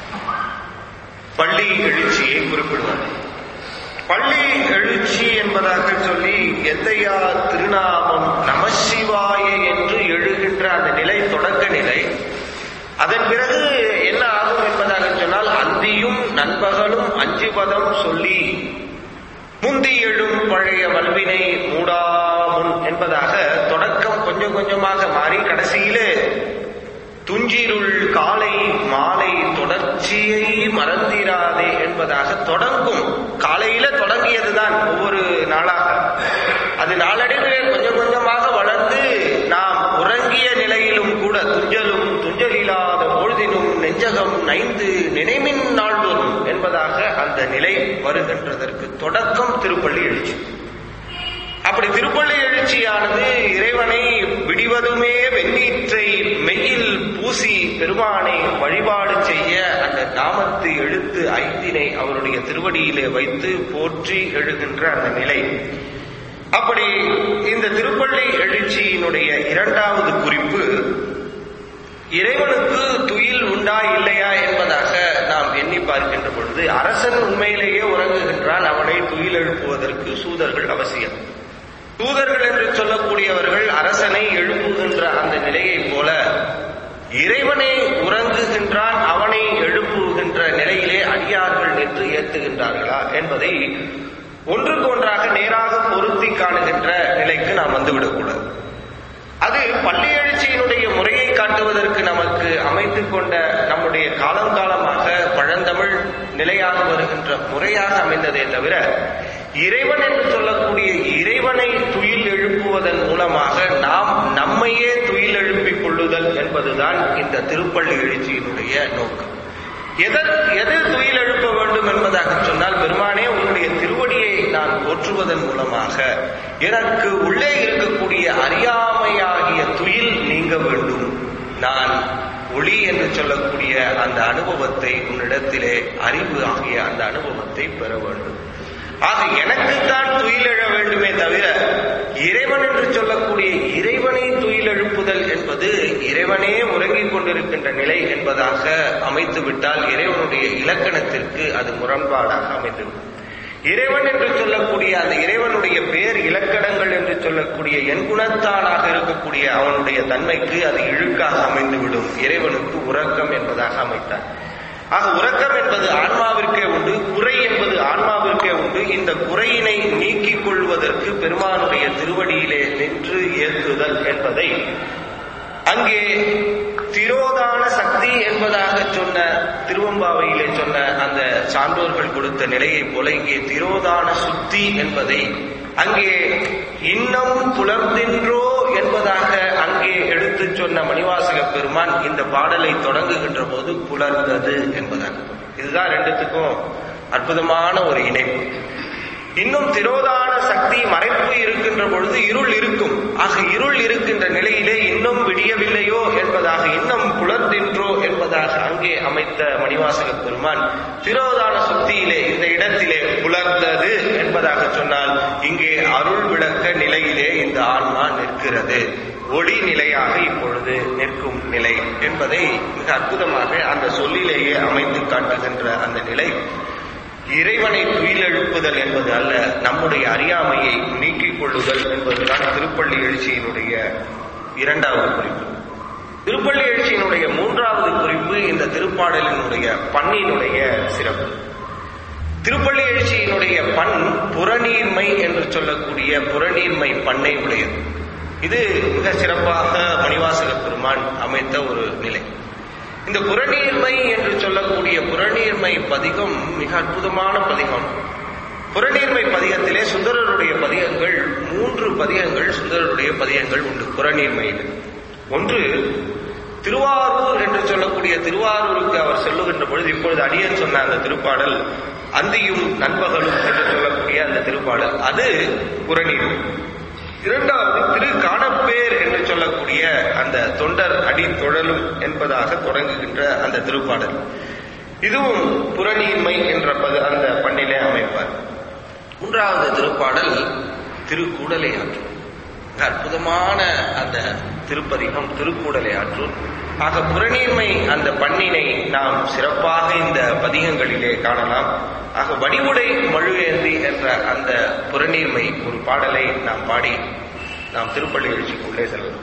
பள்ளி எழுச்சியை குறிப்பிடுவார் பள்ளி எழுச்சி என்பதாக சொல்லி எந்தையா திருநாமம் நமசிவாய என்று எழுகின்ற அந்த நிலை தொடக்க நிலை அதன் பிறகு என்ன ஆகும் என்பதாக சொன்னால் அந்தியும் நண்பகலும் அஞ்சு பதம் சொல்லி முந்தி எழும் பழைய வல்வினை மூடாமுன் என்பதாக தொடக்கம் கொஞ்சம் கொஞ்சமாக மாறி கடைசியிலே துஞ்சிருள் காலை மாலை தொடர்ச்சியை மறந்திராதே என்பதாக தொடங்கும் காலையில தொடங்கியதுதான் ஒவ்வொரு நாளாக அது நாளடைவிலே கொஞ்சம் கொஞ்சமாக வளர்ந்து நாம் உறங்கிய நிலையிலும் கூட துஞ்சலும் துஞ்சல் இல்லாத பொழுதினும் நெஞ்சகம் நைந்து நினைமின் நாள்தோறும் என்பதாக அந்த நிலை வருகின்றதற்கு தொடக்கம் திருப்பள்ளி எழுச்சி அப்படி திருப்பள்ளி எழுச்சியானது இறைவனை விடிவதுமே வெந்நீற்றை மெய்யில் பூசி பெருமானை வழிபாடு செய்ய அந்த நாமத்து எழுத்து ஐந்தினை அவருடைய திருவடியிலே வைத்து போற்றி எழுகின்ற அந்த நிலை அப்படி இந்த திருப்பள்ளி எழுச்சியினுடைய இரண்டாவது குறிப்பு இறைவனுக்கு துயில் உண்டா இல்லையா என்பதாக நாம் எண்ணி பார்க்கின்ற பொழுது அரசன் உண்மையிலேயே உறங்குகின்றான் அவனை துயில் எழுப்புவதற்கு சூதர்கள் அவசியம் தூதர்கள் என்று சொல்லக்கூடியவர்கள் அரசனை எழுப்புகின்ற அந்த நிலையைப் போல இறைவனை உறங்குகின்றான் அவனை எழுப்புகின்ற நிலையிலே அடியார்கள் நின்று ஏத்துகின்றார்களா என்பதை ஒன்றுக்கு ஒன்றாக நேராக பொருத்தி காணுகின்ற நிலைக்கு நாம் வந்துவிடக்கூடாது அது பள்ளி எழுச்சியினுடைய முறையை காட்டுவதற்கு நமக்கு அமைத்துக் கொண்ட நம்முடைய காலங்காலமாக பழந்தமிழ் நிலையாக வருகின்ற முறையாக அமைந்ததே தவிர இறைவன் என்று சொல்லக்கூடிய இறைவனை துயில் எழுப்புவதன் மூலமாக நாம் நம்மையே துயில் எழுப்பிக் கொள்ளுதல் என்பதுதான் இந்த திருப்பள்ளி எழுச்சியினுடைய நோக்கம் எதற் எதில் துயில் எழுப்ப வேண்டும் என்பதாக சொன்னால் பெருமானே உன்னுடைய திருவடியை நான் போற்றுவதன் மூலமாக எனக்கு உள்ளே இருக்கக்கூடிய அறியாமையாகிய துயில் நீங்க வேண்டும் நான் ஒளி என்று சொல்லக்கூடிய அந்த அனுபவத்தை உன்னிடத்திலே அறிவு ஆகிய அந்த அனுபவத்தை பெற வேண்டும் ஆக எனக்குத்தான் துயில் எழ வேண்டுமே தவிர இறைவன் என்று சொல்லக்கூடிய இறைவனை துயில் எழுப்புதல் என்பது இறைவனே உறங்கிக் விளங்கிக் கொண்டிருக்கின்ற நிலை என்பதாக அமைத்து விட்டால் இறைவனுடைய இலக்கணத்திற்கு அது முரண்பாடாக அமைந்துவிடும் இறைவன் என்று சொல்லக்கூடிய அந்த இறைவனுடைய பேர் இலக்கணங்கள் என்று சொல்லக்கூடிய என் குணத்தானாக இருக்கக்கூடிய அவனுடைய தன்மைக்கு அது இழுக்காக அமைந்துவிடும் இறைவனுக்கு உறக்கம் என்பதாக அமைத்தார் ஆக உறக்கம் என்பது ஆன்மாவிற்கே உண்டு குறை என்பது ஆன்மாவிற்கே உண்டு இந்த குறையினை நீக்கிக் கொள்வதற்கு பெருமானுடைய திருவடியிலே நின்று ஏற்றுதல் என்பதை அங்கே திரோதான சக்தி என்பதாக சொன்ன திருவம்பாவையிலே சொன்ன அந்த சான்றோர்கள் கொடுத்த நிலையைப் போல இங்கே திரோதான சுத்தி என்பதை அங்கே இன்னும் புலர்ந்தின்றோ என்பதாக அங்கே எடுத்து சொன்ன மணிவாசக பெருமான் இந்த பாடலை தொடங்குகின்ற போது புலர்ந்தது என்பதாக இதுதான் ரெண்டுத்துக்கும் அற்புதமான ஒரு இணைப்பு இன்னும் திரோதான சக்தி மறைப்பு இருக்கின்ற பொழுது இருள் இருக்கும் ஆக இருள் இருக்கின்ற நிலையிலே இன்னும் விடியவில்லையோ என்பதாக இன்னும் புலர்ந்தின்றோ என்பதாக அங்கே அமைத்த மணிவாசக பெருமான் திரோதான சுத்தியிலே இந்த இடத்திலே புலர்ந்தது என்பதாக சொன்னால் இங்கே அருள் விளக்க நிலையிலே இந்த ஆன்மா நிற்கிறது ஒளி நிலையாக இப்பொழுது நிற்கும் நிலை என்பதை மிக அற்புதமாக அந்த சொல்லிலேயே அமைத்து காட்டுகின்ற அந்த நிலை இறைவனை துயிலெழுப்புதல் என்பது அல்ல நம்முடைய அறியாமையை நீக்கிக் கொள்ளுதல் என்பதுதான் திருப்பள்ளி எழுச்சியினுடைய இரண்டாவது குறிப்பு திருப்பள்ளி எழுச்சியினுடைய மூன்றாவது குறிப்பு இந்த திருப்பாடலினுடைய பண்ணினுடைய சிறப்பு திருப்பள்ளி எழுச்சியினுடைய பண் புறநீர்மை என்று சொல்லக்கூடிய புறநீர்மை பண்ணை உடையது இது மிக சிறப்பாக மணிவாசக பெருமான் அமைத்த ஒரு நிலை இந்த புறநீர்மை என்று சொல்லக்கூடிய புறநீர்மை பதிகம் மிக அற்புதமான பதிகம் புறநீர்மை பதிகத்திலே சுந்தரருடைய பதிகங்கள் மூன்று பதிகங்கள் சுந்தரருடைய பதிகங்கள் உண்டு புறநீர்மையில் ஒன்று திருவாரூர் என்று சொல்லக்கூடிய திருவாரூருக்கு அவர் சொல்லுகின்ற பொழுது இப்பொழுது அடியன் சொன்ன அந்த திருப்பாடல் அந்தியும் நண்பகலும் என்று சொல்லக்கூடிய அந்த திருப்பாடல் அது புறநீர்மை இரண்டாவது திரு காணப்பேர் என்று சொல்லக்கூடிய அந்த தொண்டர் அடி தொழலும் என்பதாக தொடங்குகின்ற அந்த திருப்பாடல் இதுவும் புறநீர்மை என்ற பது அந்த பண்ணிலே அமைப்பார் மூன்றாவது திருப்பாடல் திருக்கூடலை ஆற்று மிக அற்புதமான அந்த திருப்பதிகம் திருக்கூடலை ஆற்று ஆக புறநீர்மை அந்த பண்ணினை நாம் சிறப்பாக இந்த பதிகங்களிலே காணலாம் ஆக வடிவுடை மழுவேந்தி என்ற அந்த புறநீர்மை ஒரு பாடலை நாம் பாடி நாம் திருப்பள்ளி எழுச்சிக்குள்ளே செல்வோம்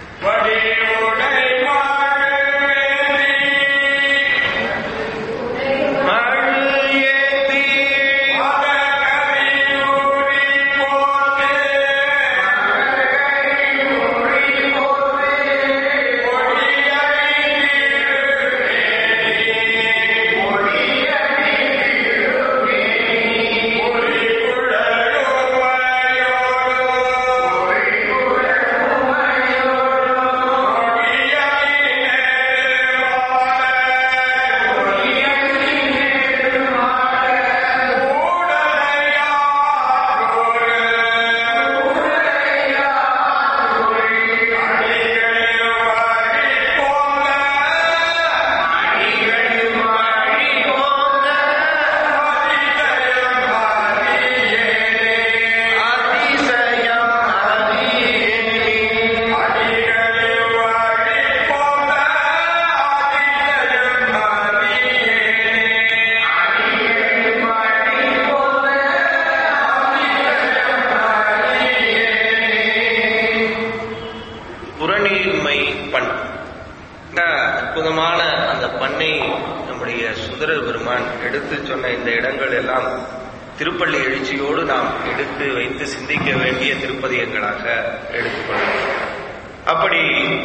புறநீர்மை பண் மிக அற்புதமான அந்த பண்ணை நம்முடைய சுந்தரர் பெருமான் எடுத்து சொன்ன இந்த இடங்கள் எல்லாம் திருப்பள்ளி எழுச்சியோடு நாம் எடுத்து வைத்து சிந்திக்க வேண்டிய திருப்பதிகங்களாக எடுத்துக்கொள்ளலாம் அப்படி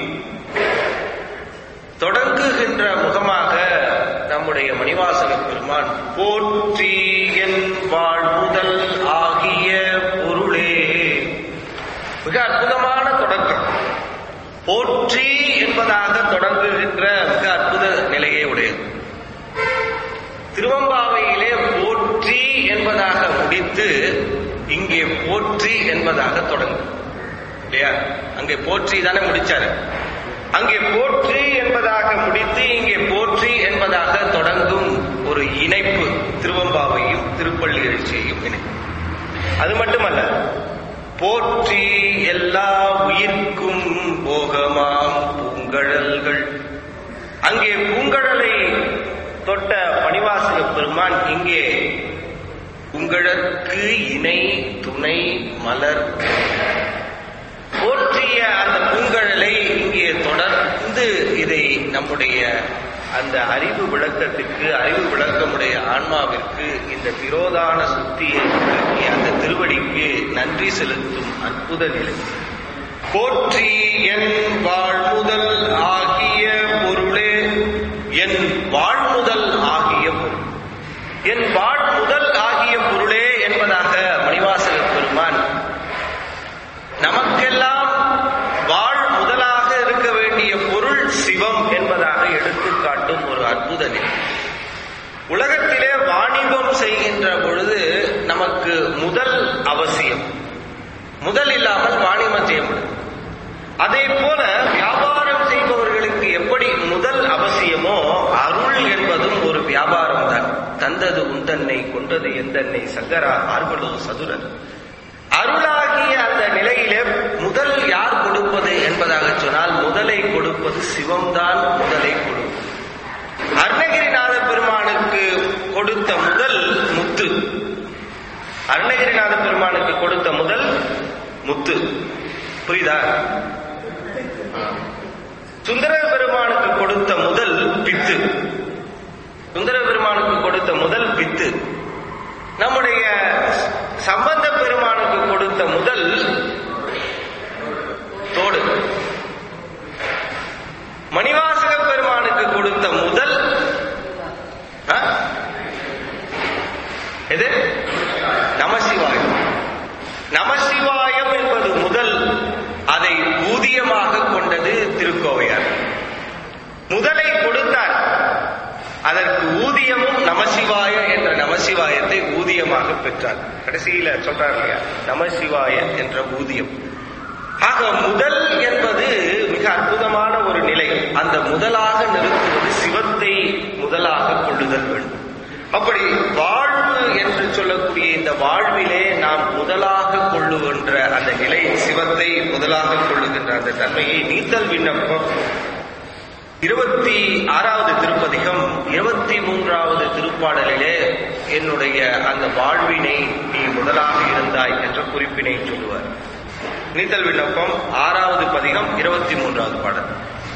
தொடங்குகின்ற முகமாக நம்முடைய மணிவாசக பெருமான் போற்றி என் வாழ்முதல் ஆகிய பொருளே மிக அற்புதமான தொடக்கம் போற்றி என்பதாக தொடங்குகின்ற மிக அற்புத நிலையே உடையது திருவம்பாவையிலே போற்றி என்பதாக முடித்து இங்கே போற்றி என்பதாக தொடங்கும் இல்லையா அங்கே போற்றி தானே முடிச்சாரு அங்கே போற்றி என்பதாக முடித்து இங்கே போற்றி என்பதாக தொடங்கும் ஒரு இணைப்பு திருவம்பாவையும் திருப்பள்ளி எழுச்சியையும் இணைப்பு அது மட்டுமல்ல போற்றி எல்லா உயிர்க்கும் போகமாம் பூங்கழல்கள் அங்கே பூங்கடலை தொட்ட பணிவாசக பெருமான் இங்கே உங்களற்கு இணை துணை மலர் போற்றிய அந்த பூங்கழலை இங்கே தொடர்ந்து இதை நம்முடைய அந்த அறிவு விளக்கத்துக்கு அறிவு விளக்கமுடைய ஆன்மாவிற்கு இந்த திரோதான சுத்தியை விளக்கிய அந்த திருவடிக்கு நன்றி செலுத்தும் அற்புத நிலை போற்றி என் வாழ்முதல் ஆகிய பொருளே என் வாழ்முதல் ஆகிய பொருள் என் வாழ்முதல் ஆகிய பொருளே என்பதாக மணிவாசக பெருமான் நமக்கெல்லாம் வாழ் முதலாக இருக்க வேண்டிய பொருள் சிவம் என்பதாக எடுத்துக்காட்டும் ஒரு அற்புத நிலை உலகத்திலே வாணிபம் செய்கின்ற பொழுது நமக்கு முதல் அவசியம் முதல் இல்லாமல் வாணிபம் செய்ய முடியும் அதே போல வியாபாரம் செய்பவர்களுக்கு எப்படி முதல் அவசியமோ அருள் என்பதும் ஒரு வியாபாரம் தான் தந்தது உந்தன்னை கொண்டது எந்தன்னை சங்கரா ஆர்வலோ சதுரர் அருளாகிய அந்த நிலையிலே முதல் யார் கொடுப்பது என்பதாக சொன்னால் முதலை கொடுப்பது சிவம்தான் முதலை கொடுப்பது அருணகிரிநாத பெருமானுக்கு கொடுத்த முதல் முத்து அருணகிரிநாத பெருமானுக்கு கொடுத்த முதல் முத்து புரியுதா சுந்தர பெருமானுக்கு கொடுத்த முதல் பித்து சுந்தர பெருமானுக்கு கொடுத்த முதல் பித்து நம்முடைய சம்பந்த பெருமானுக்கு கொடுத்த முதல் தோடு மணிவாசக பெருமானுக்கு கொடுத்த முதல் ஆ? எது நமசிவாயம் நமசிவாயம் என்பது முதல் அதை ஊதியமாக கொண்டது திருக்கோவையார் முதலை கொடுத்தார் அதற்கு ஊதியமும் நமசிவாய என்ற நமசிவாயத்தை ஊதியமாக பெற்றார் கடைசியில சொல்றார் இல்லையா நமசிவாய என்ற ஊதியம் ஆக முதல் என்பது மிக அற்புதமான ஒரு நிலை அந்த முதலாக நிறுத்துவது சிவத்தை முதலாக கொள்ளுதல் வேண்டும் அப்படி வாழ்வு என்று சொல்லக்கூடிய இந்த வாழ்விலே நாம் முதலாக கொள்ளுகின்ற அந்த நிலை சிவத்தை முதலாக கொள்ளுகின்ற அந்த தன்மையை நீத்தல் விண்ணப்பம் இருபத்தி ஆறாவது திருப்பதிகம் இருபத்தி மூன்றாவது திருப்பாடலிலே என்னுடைய அந்த வாழ்வினை நீ முதலாக இருந்தாய் என்ற குறிப்பினை சொல்லுவார் நீத்தல் விண்ணப்பம் ஆறாவது பதிகம் இருபத்தி மூன்றாவது பாடல்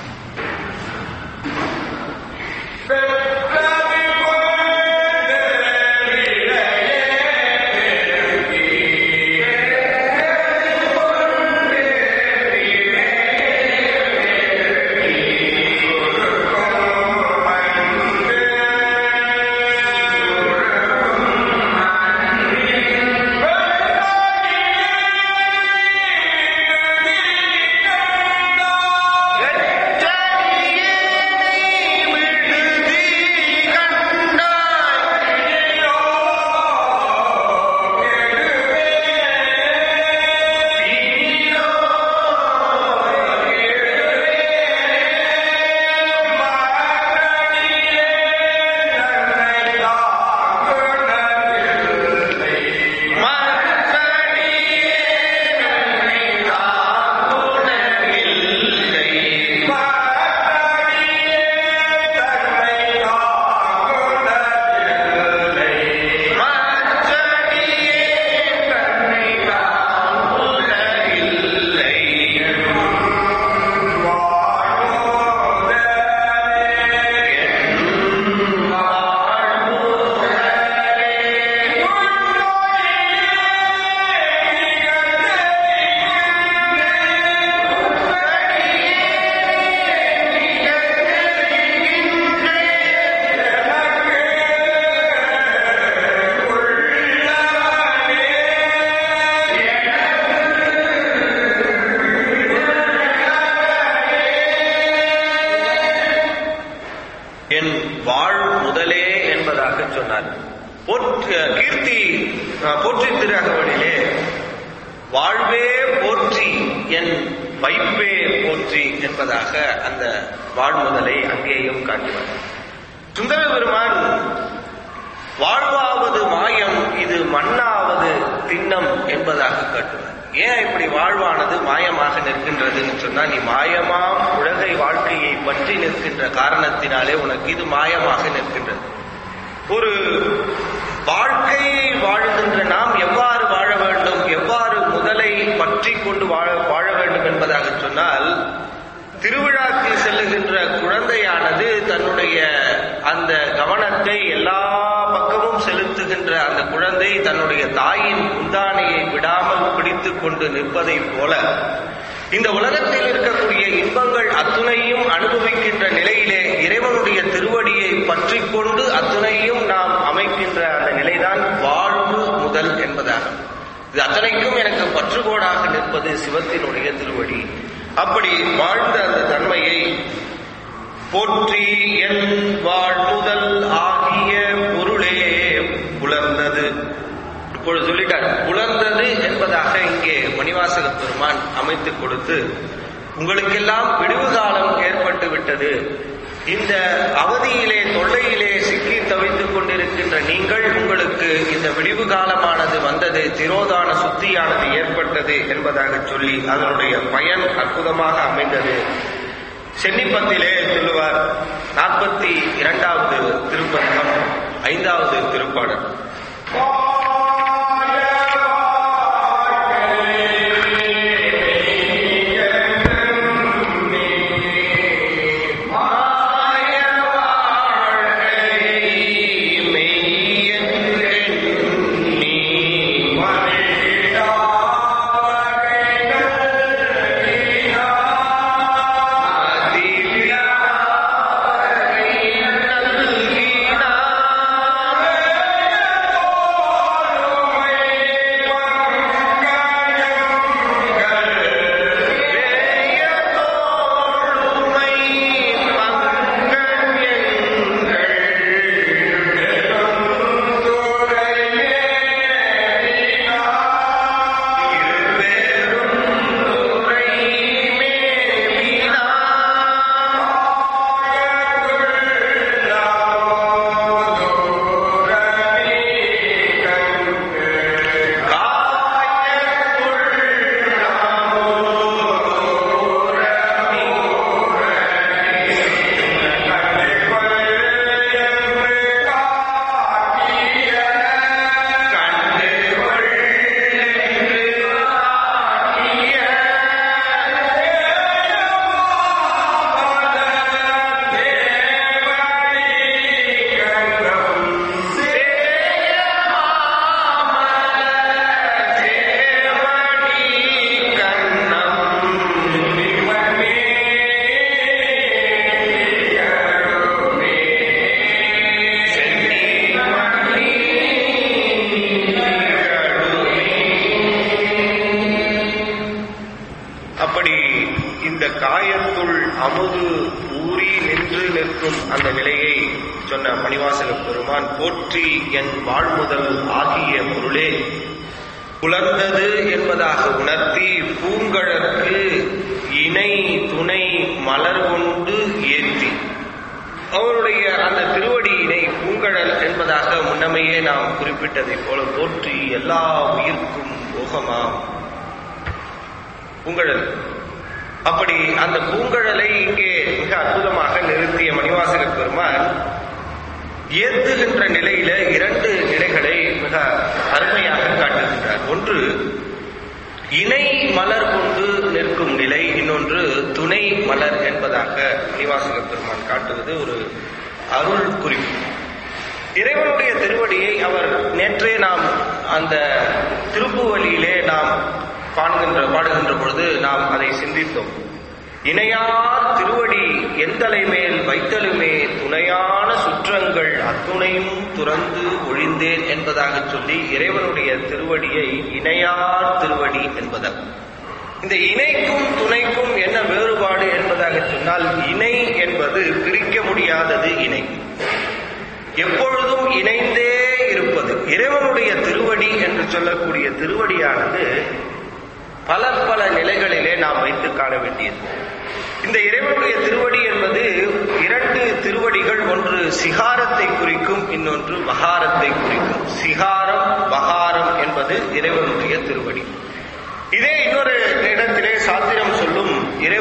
என் வாழ் முதலே என்பதாக சொன்னார் போற்று கீர்த்தி அஹ், போற்றி திருஅகவனிலே வாழ்வே போற்றி என் வைப்பே போற்றி என்பதாக அந்த வாழ்முதலை அங்கேயும் காட்டுவார் சுந்தர பெருமான் வாழ்வாவது மாயம் இது மண்ணாவது திண்ணம் என்பதாக காட்டுவார் ஏன் இப்படி வாழ்வானது மாயமாக நிற்கின்றதுன்னு சொன்னா நீ மாயமாம் உலகை வாழ்க்கையை பற்றி நிற்கின்ற காரணத்தினாலே உனக்கு இது மாயமாக நிற்கின்றது ஒரு வாழ்க்கை வாழ்கின்ற நாம் எவ்வாறு வாழ வேண்டும் எவ்வாறு முதலை பற்றி கொண்டு வாழ வாழ வேண்டும் என்பதாக சொன்னால் திருவிழாக்கு செல்லுகின்ற குழந்தையானது தன்னுடைய அந்த கவனத்தை எல்லா பக்கமும் செலுத்துகின்ற அந்த குழந்தை தன்னுடைய தாயின் முந்தானையை விடாமல் பிடித்துக் கொண்டு நிற்பதை போல இந்த உலகத்தில் இருக்கக்கூடிய இன்பங்கள் அத்துணையும் அனுபவிக்கின்ற நிலையிலே இறைவனுடைய திருவடியை பற்றி கொண்டு அத்துணையும் நாம் அமைக்கின்ற அந்த நிலைதான் வாழ்வு முதல் என்பதாகும் இது அத்தனைக்கும் எனக்கு பற்றுகோடாக நிற்பது சிவத்தினுடைய திருவடி அப்படி வாழ்ந்த அந்த தன்மையை போற்றி என் வாழ்முதல் ஆகிய பொருளே புலர்ந்தது இப்பொழுது சொல்லிட்டார் புலர்ந்தது என்பதாக இங்கே மணிவாசக பெருமான் அமைத்துக் கொடுத்து உங்களுக்கெல்லாம் விடுவு காலம் ஏற்பட்டு விட்டது இந்த அவதியிலே தொல்லையிலே சிக்கி தவித்துக் கொண்டிருக்கின்ற நீங்கள் உங்களுக்கு இந்த விடிவு காலமானது வந்தது திரோதான சுத்தியானது ஏற்பட்டது என்பதாக சொல்லி அதனுடைய பயன் அற்புதமாக அமைந்தது சென்னிப்பத்திலே சொல்லுவார் நாற்பத்தி இரண்டாவது திருப்பதிகம் ஐந்தாவது திருப்பாடல் அப்படி இந்த காயத்துள் அமுது ஊறி நின்று நிற்கும் அந்த நிலையை சொன்ன மணிவாசக பெருமான் போற்றி என் வாழ்முதல் ஆகிய பொருளே புலர்ந்தது என்பதாக உணர்த்தி பூங்கழற்கு இணை துணை மலர் கொண்டு ஏற்றி அவருடைய அந்த திருவடியினை பூங்கழல் என்பதாக முன்னமையே நாம் குறிப்பிட்டதைப் போல போற்றி எல்லா உயிர்க்கும் போகமாம் பூங்கழல் அப்படி அந்த பூங்கழலை இங்கே மிக அற்புதமாக நிறுத்திய மணிவாசக பெருமான் ஏத்துகின்ற நிலையில இரண்டு நிலைகளை மிக அருமையாக காட்டுகின்றார் ஒன்று இணை மலர் கொண்டு நிற்கும் நிலை இன்னொன்று துணை மலர் என்பதாக மணிவாசக பெருமான் காட்டுவது ஒரு அருள் குறிப்பு இறைவனுடைய திருவடியை அவர் நேற்றே நாம் அந்த திருப்புவழியிலே நாம் காண்கின்ற பாடுகின்ற பொழுது நாம் அதை சிந்தித்தோம் இணையார் திருவடி எந்தலை மேல் வைத்தலுமே துணையான சுற்றங்கள் அத்துணையும் துறந்து ஒழிந்தேன் என்பதாக சொல்லி இறைவனுடைய திருவடியை இணையார் திருவடி என்பதால் இந்த இணைக்கும் துணைக்கும் என்ன வேறுபாடு என்பதாக சொன்னால் இணை என்பது பிரிக்க முடியாதது இணை எப்பொழுதும் இணைந்தே இருப்பது இறைவனுடைய திருவடி என்று சொல்லக்கூடிய திருவடியானது பல பல நிலைகளிலே நாம் வைத்து காண வேண்டியது இந்த இறைவனுடைய திருவடி என்பது இரண்டு திருவடிகள் ஒன்று சிகாரத்தை குறிக்கும் இன்னொன்று வகாரத்தை குறிக்கும் சிகாரம் வகாரம் என்பது இறைவனுடைய திருவடி இதே இன்னொரு இடத்திலே சாத்திரம் சொல்லும் இறைவனுடைய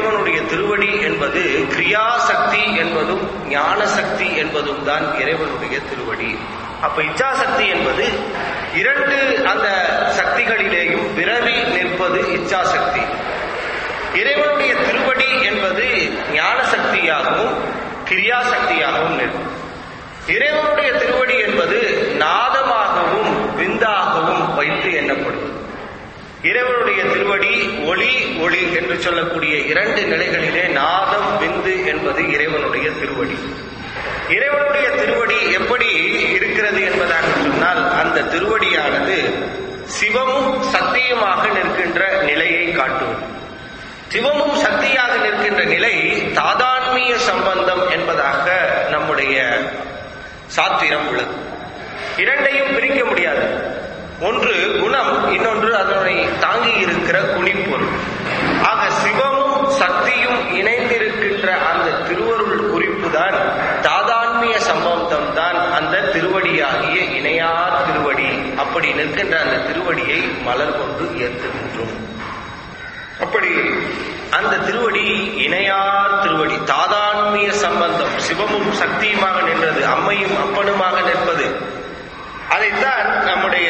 திருவடி என்பது கிரியா சக்தி என்பதும் ஞான சக்தி என்பதும் தான் இறைவனுடைய திருவடி அப்ப இச்சாசக்தி என்பது இரண்டு அந்த சக்திகளிலேயும் விரவி நிற்பது இச்சாசக்தி இறைவனுடைய திருவடி என்பது ஞான சக்தியாகவும் கிரியா சக்தியாகவும் நிற்கும் இறைவனுடைய திருவடி என்பது நாதமாகவும் விந்தாகவும் வைத்து எண்ணப்படுவது இறைவனுடைய திருவடி ஒளி ஒளி என்று சொல்லக்கூடிய இரண்டு நிலைகளிலே நாதம் விந்து என்பது இறைவனுடைய திருவடி இறைவனுடைய திருவடி எப்படி இருக்கிறது என்பதாக சொன்னால் அந்த திருவடியானது சிவமும் சத்தியமாக நிற்கின்ற நிலையை காட்டுவது சிவமும் சக்தியாக நிற்கின்ற நிலை தாதான்மிய சம்பந்தம் என்பதாக நம்முடைய சாத்திரம் உள்ளது இரண்டையும் பிரிக்க முடியாது ஒன்று குணம் இன்னொன்று அதனை தாங்கி இருக்கிற குணிப்பொருள் ஆக சிவமும் சக்தியும் இணைந்திருக்கின்ற அந்த திருவருள் குறிப்பு தான் தாதான்மிய சம்பந்தம் தான் அந்த திருவடியாகிய இணையார் திருவடி அப்படி நிற்கின்ற அந்த திருவடியை மலர் கொண்டு ஏற்றுகின்றோம் அப்படி அந்த திருவடி இணையார் திருவடி தாதான்மிய சம்பந்தம் சிவமும் சக்தியுமாக நின்றது அம்மையும் அப்பனுமாக நிற்பது அதைத்தான் நம்முடைய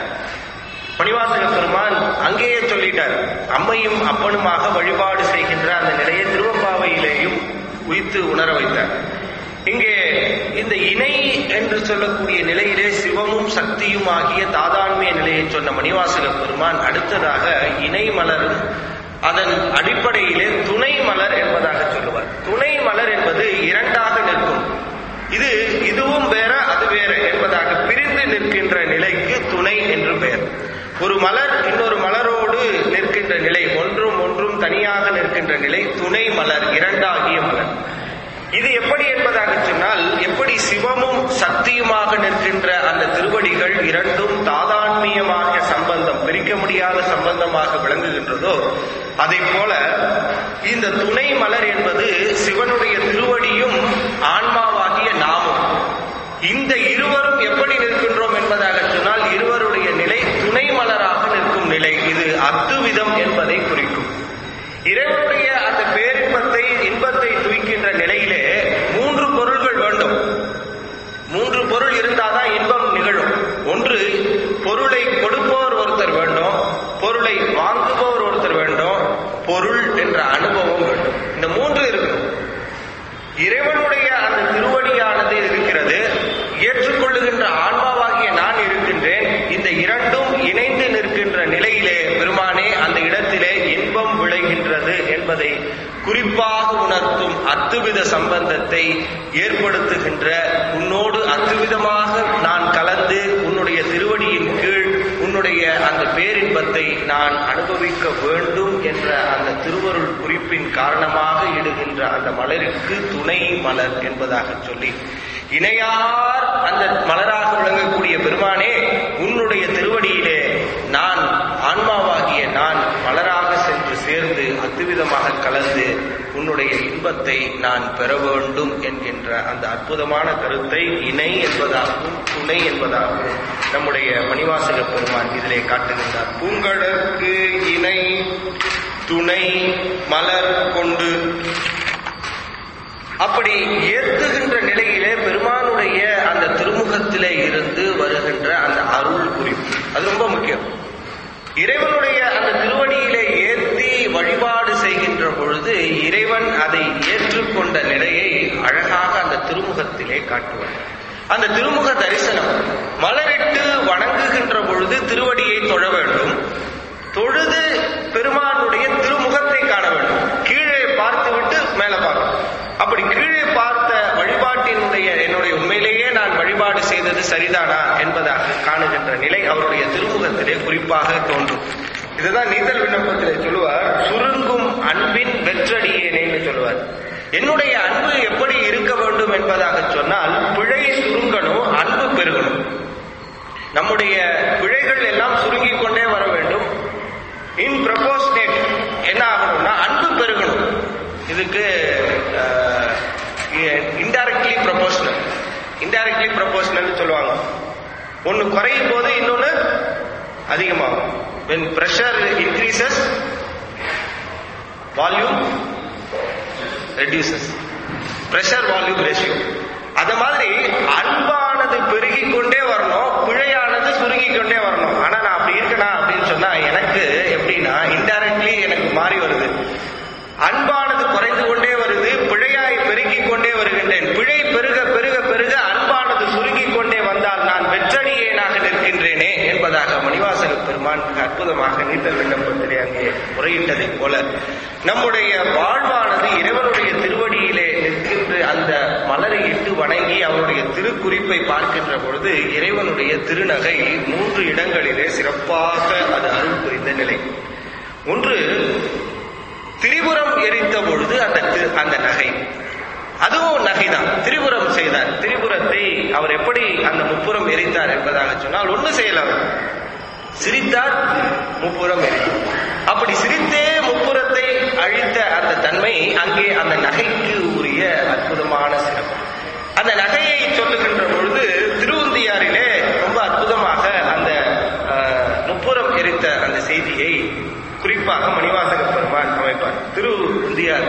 பணிவாசக பெருமான் அங்கேயே சொல்லிட்டார் அம்மையும் அப்பனுமாக வழிபாடு செய்கின்ற அந்த நிலையை திருவம்பாவையிலேயும் உயித்து உணர வைத்தார் இங்கே இந்த இணை என்று சொல்லக்கூடிய நிலையிலே சிவமும் சக்தியும் ஆகிய தாதான்மிய நிலையை சொன்ன மணிவாசக பெருமான் அடுத்ததாக இணை மலரும் அதன் அடிப்படையிலே துணை மலர் என்பதாக சொல்லுவார் துணை மலர் என்பது இரண்டாக நிற்கும் இது இதுவும் வேற அது வேற என்பதாக பிரிந்து நிற்கின்ற நிலைக்கு துணை என்று பெயர் ஒரு மலர் இன்னொரு மலரோடு நிற்கின்ற நிலை ஒன்றும் ஒன்றும் தனியாக நிற்கின்ற நிலை துணை மலர் இரண்டாகிய மலர் இது எப்படி என்பதாக சொன்னால் எப்படி சிவமும் சக்தியுமாக நிற்கின்ற அந்த திருவடிகள் இரண்டும் தாதான்மியமாக சம்பந்தம் பிரிக்க முடியாத சம்பந்தமாக விளங்குகின்றதோ அதை போல இந்த துணை மலர் என்பது சிவனுடைய திருவடியும் ஆன்மாவாகிய நாமும் இந்த இருவரும் எப்படி நிற்கின்றோம் என்பதாக சொன்னால் இருவருடைய நிலை துணை மலராக நிற்கும் நிலை இது அத்துவிதம் என்பதை குறிக்கும் இறைவனுடைய அந்த பேரின்பத்தை இன்பத்தை துய்க்கின்ற நிலையிலே மூன்று பொருள்கள் வேண்டும் மூன்று பொருள் இருந்தாதான் இன்பம் நிகழும் ஒன்று பொருளை கொடுப்பவர் ஒருத்தர் வேண்டும் பொருளை வாங்குபவர் ஒருத்தர் வேண்டும் பொருள் என்ற அனுபவம் வேண்டும் இந்த மூன்று இருக்கணும் இறைவனுடைய அந்த திருவடியானது இருக்கிறது ஏற்றுக்கொள்ளுகின்ற ஆன்மாவாகிய நான் இருக்கின்றேன் இந்த இரண்டும் இணைந்து நிற்கின்ற நிலையிலே பெருமானே அந்த இடத்திலே இன்பம் விளைகின்றது என்பதை குறிப்பாக உணர்த்தும் அத்துவித சம்பந்தத்தை ஏற்படுத்துகின்ற உன்னோடு அத்துவிதமாக நான் கலந்து உன்னுடைய திருவடியின் கீழ் உன்னுடைய அந்த பேரின்பத்தை நான் அனுபவிக்க வேண்டும் என்ற அந்த திருவருள் குறிப்பின் காரணமாக இடுகின்ற அந்த மலருக்கு துணை மலர் என்பதாக சொல்லி இணையார் அந்த மலராக விளங்கக்கூடிய பெருமானே உன்னுடைய திருவடியிலே நான் ஆன்மாவாகிய நான் மலராக சென்று சேர்ந்து அத்துவிதமாக கலந்து உன்னுடைய இன்பத்தை நான் பெற வேண்டும் என்கின்ற அந்த அற்புதமான கருத்தை இணை என்பதாகவும் துணை என்பதாகவும் நம்முடைய மணிவாசக பெருமான் இதிலே காட்டுகின்றார் பூங்கழற்கு இணை துணை மலர் கொண்டு அப்படி ஏத்துகின்ற நிலையிலே பெருமானுடைய அந்த திருமுகத்திலே இருந்து வருகின்ற அந்த அருள் குறிப்பு அது ரொம்ப முக்கியம் இறைவனுடைய அந்த திருவடியிலே ஏற்றி வழிபாடு செய்கின்ற பொழுது இறைவன் அதை ஏற்றுக்கொண்ட நிலையை அழகாக அந்த திருமுகத்திலே காட்டுவார் அந்த திருமுக தரிசனம் மலரிட்டு வணங்குகின்ற பொழுது திருவடியை தொழ வேண்டும் தொழுது பெருமானுடைய திருமுகத்தை காண வேண்டும் கீழே பார்த்துவிட்டு மேல பார்க்கணும் அப்படி கீழே பார்த்த வழிபாட்டினுடைய என்னுடைய உண்மையிலேயே நான் வழிபாடு செய்தது சரிதானா என்பதாக காணுகின்ற நிலை அவருடைய திருமுகத்திலே குறிப்பாக தோன்றும் இதுதான் நீதல் விண்ணப்பத்திலே சொல்லுவார் சுருங்கும் அன்பின் வெற்றடியேனேன்னு சொல்லுவார் என்னுடைய அன்பு எப்படி இருக்க வேண்டும் என்பதாக சொன்னால் பிழை சுருங்கணும் அன்பு பெருகணும் நம்முடைய பிழைகள் எல்லாம் சுருங்கிக் கொண்டே வர வேண்டும் இன் ப்ரப்போஸ்னேட் என்ன ஆகணும்னா அன்பு பெருகணும் இதுக்கு இன்டைரக்ட்லி ப்ரொபோஷனல் இன்டைரக்ட்லி ப்ரொபோஷனல் சொல்லுவாங்க ஒன்னு குறையும் போது இன்னொன்னு அதிகமாகும் when pressure increases volume reduces pressure volume ratio அத மாதிரி அன்பானது பெருகிக் கொண்டே வரணும் பிழையானது சுருங்கிக் கொண்டே வரணும் ஆனா நான் அப்படி இருக்கனா அப்படின்னு சொன்னா எனக்கு எப்படின்னா இன்டைரக்ட்லி எனக்கு மாறி வருது அன்பானது குறைந்து கொண்டே வருது பிழையாய் பெருகிக் கொண்டே வருகின்றேன் பிழை பெருக பெருக பெருக அன்பானது சுருங்கிக் கொண்டே வந்தால் நான் வெற்றடியேனாக நிற்கின்றேனே என்பதாக மணிவாசக பெருமான் மிக அற்புதமாக நீத்தல் விண்ணப்பத்திலே அங்கே முறையிட்டதைப் போல நம்முடைய வாழ்வானது இறைவனுடைய திருவடியிலே நிற்கின்ற அந்த மலரை இட்டு வணங்கி அவருடைய திருக்குறிப்பை பார்க்கின்ற பொழுது இறைவனுடைய திருநகை மூன்று இடங்களிலே சிறப்பாக அது அருள் புரிந்த நிலை ஒன்று திரிபுரம் எரித்த பொழுது அந்த தி- அந்த நகை அதுவும் நகைதான் திரிபுரம் செய்தார் திரிபுரத்தை அவர் எப்படி அந்த முப்புறம் எரித்தார் என்பதாக சொன்னால் ஒண்ணு செய்யல அவர் சிரித்தார் முப்புறம் எரித்தார் அப்படி சிரித்தே முப்புறத்தை அழித்த அந்த தன்மை அங்கே அந்த நகைக்கு உரிய அற்புதமான சிறப்பு அந்த நகையை சொல்லுகின்ற பொழுது திருவுந்தியாரிலே ரொம்ப அற்புதமாக அந்த அஹ், முப்புறம் எரித்த அந்த செய்தியை குறிப்பாக மணிவாசக பெருமான் அமைப்பார் திரு உந்தியார்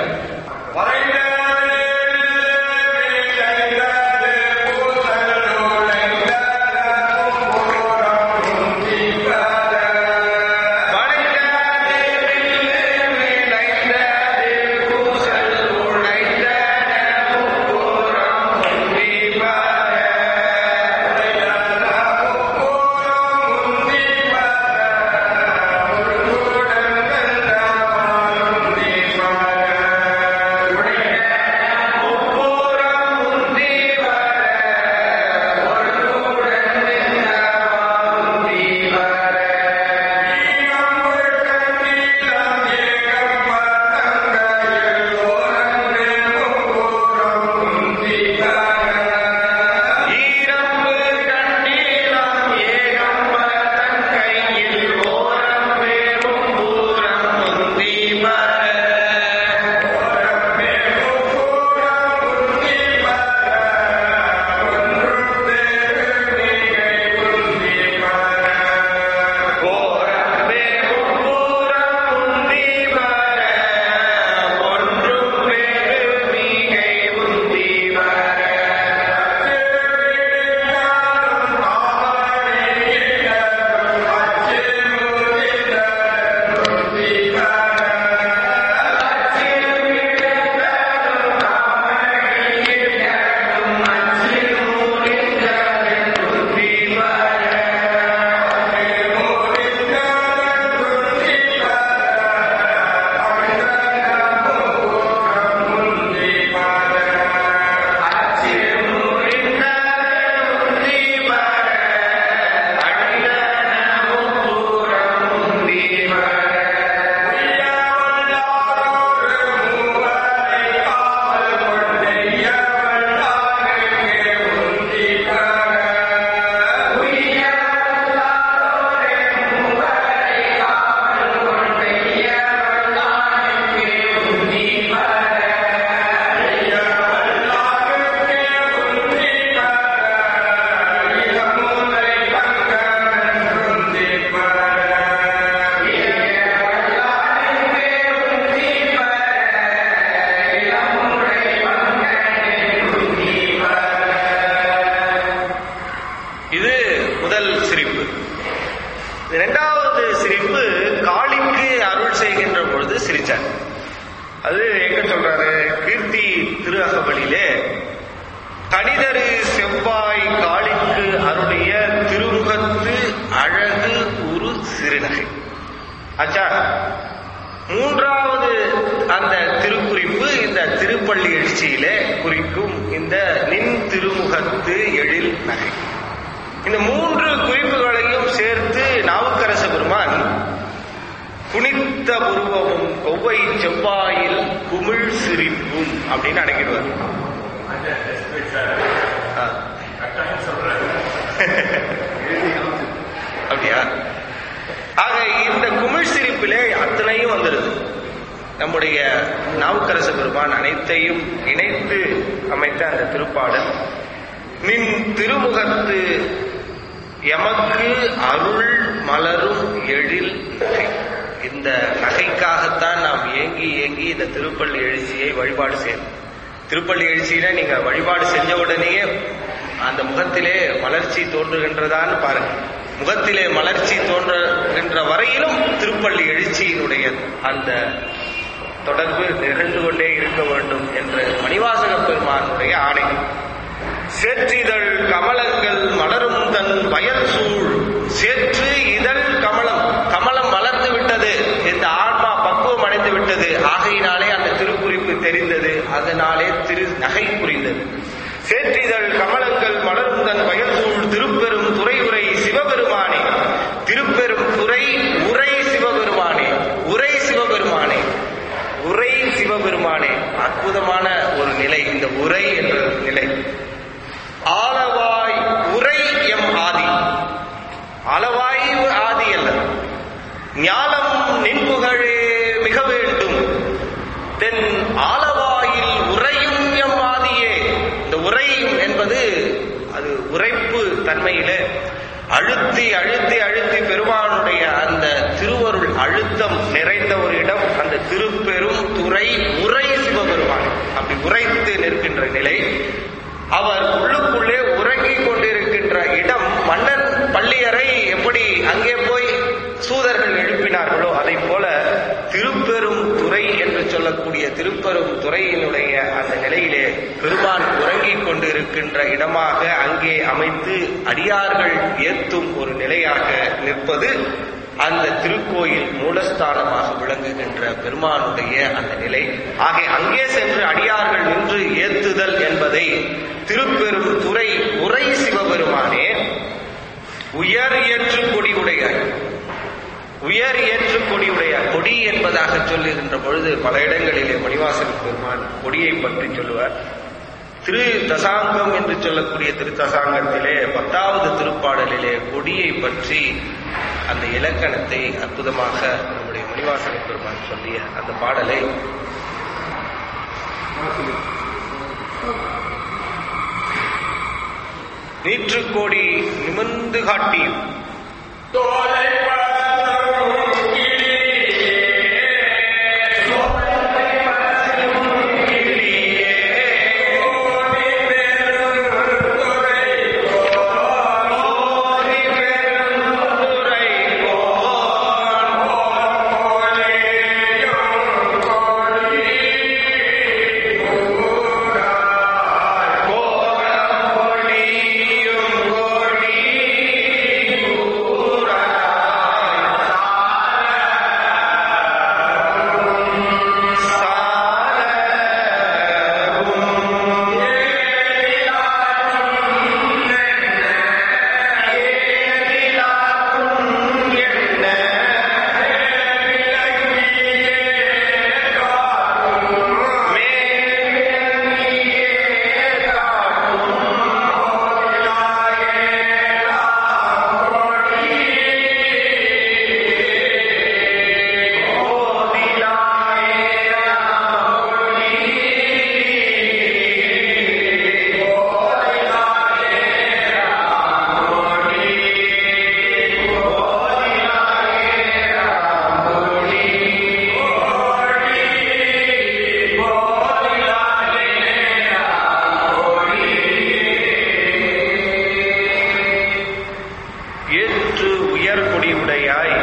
ஈரம்பு கண்டீலம் ஏகம்ப தன் கையில் ஓரம் வேறும் பூரம் முந்தி வர ஓரம் வேறும் பூரம் முந்தி வர ஒன்றும் வேறு மிகை முந்தி வர இது முதல் சிரிப்பு இரண்டாவது சிரிப்பு காளிக்கு அருள் செய்கின்ற பொழுது சிரிச்சார் அது எங்க சொல்றாரு கீர்த்தி திரு அகவலிலே கணிதரு செவ்வாய் காளிக்கு அருளிய திருமுகத்து அழகு உரு சிறுநகை ஆச்சா மூன்றாவது அந்த திருக்குறிப்பு இந்த திருப்பள்ளி எழுச்சியிலே குறிக்கும் இந்த நின் திருமுகத்து எழில் நகை இந்த மூன்று குறிப்புகளையும் சேர்த்து நாவுக்கரச பெருமான் குனித்த புருவமும் கொவ்வை செவ்வாயில் குமிழ் சிரிப்பும் அப்படின்னு அடங்கிடுவார் ஆ. அப்படியா ஆக இந்த குமிழ் சிரிப்பிலே அத்தனையும் வந்துடுது நம்முடைய நாவுக்கரச பெருமான் அனைத்தையும் இணைத்து அமைத்த அந்த திருப்பாடல் நின் திருமுகத்து எமக்கு அருள் மலரும் எழில் நகை இந்த நகைக்காகத்தான் நாம் ஏங்கி ஏங்கி இந்த திருப்பள்ளி எழுச்சியை வழிபாடு செய்யணும் திருப்பள்ளி எழுச்சியில நீங்க வழிபாடு செஞ்ச உடனேயே அந்த முகத்திலே மலர்ச்சி தோன்றுகின்றதான்னு பாருங்க முகத்திலே மலர்ச்சி தோன்றுகின்ற வரையிலும் திருப்பள்ளி எழுச்சியினுடைய அந்த தொடர்பு நிகழ்ந்து கொண்டே இருக்க வேண்டும் என்று மணிவாசக பெருமானுடைய ஆணை சேற்றிதழ் கமலங்கள் மலரும் தன் வயல் சூழ் சேற்று இதழ் கமலம் கமலம் மலர்ந்து விட்டது இந்த ஆன்மா பக்குவம் அடைந்து விட்டது ஆகையினாலே அந்த திருக்குறிப்பு தெரிந்தது அதனாலே திரு நகை புரிந்தது சேற்றிதழ் கமலங்கள் மலரும் தன் வயல் சூழ் திருப்பெரும் துறை உரை சிவபெருமானே திருப்பெரும் துறை உரை சிவபெருமானே உரை சிவபெருமானே உரை சிவபெருமானே அற்புதமான ஒரு நிலை இந்த உரை என்ற நிலை ஆலவாய் உரை எம் ஆதி அளவாய் ஆதி அல்ல ஞானம் நின்புகழே மிக வேண்டும் தென் ஆலவாயில் உரையும் எம் ஆதியே இந்த உரையும் என்பது அது உரைப்பு தன்மையிலே அழுத்தி அழுத்தி அழுத்தி பெருமானுடைய அந்த திருவருள் அழுத்தம் நிறைந்த ஒரு இடம் அந்த திருப்பெரும் துறை உரை சிவபெருமான் அப்படி உரைத்து நிற்கின்ற நிலை அவர் உள்ளுக்குள்ளே உறங்கிக் கொண்டிருக்கின்ற இடம் மன்னன் பள்ளியறை எப்படி அங்கே போய் சூதர்கள் எழுப்பினார்களோ அதை போல திருப்பெரும் துறை என்று சொல்லக்கூடிய திருப்பெரும் துறையினுடைய அந்த நிலையிலே பெருமான் உறங்கிக் கொண்டிருக்கின்ற இடமாக அங்கே அமைத்து அடியார்கள் ஏத்தும் ஒரு நிலையாக நிற்பது அந்த திருக்கோயில் மூலஸ்தானமாக விளங்குகின்ற பெருமானுடைய அந்த நிலை ஆக அங்கே சென்று அடியார்கள் நின்று ஏத்துதல் என்பதை திருப்பெரும் துறை உரை சிவபெருமானே உயர் ஏற்று கொடி உடையாய் உயர் ஏற்று கொடியுடைய கொடி என்பதாக சொல்லுகின்ற பொழுது பல இடங்களிலே மணிவாசன் பெருமான் கொடியை பற்றி சொல்லுவார் திரு தசாங்கம் என்று சொல்லக்கூடிய திரு தசாங்கத்திலே பத்தாவது திருப்பாடலிலே கொடியை பற்றி அந்த இலக்கணத்தை அற்புதமாக நம்முடைய மணிவாசன பெருமான் சொல்லிய அந்த பாடலை நீற்றுக்கோடி நிமிர்ந்து காட்டியும் ஏற்று உயர் கொடியுடையாய்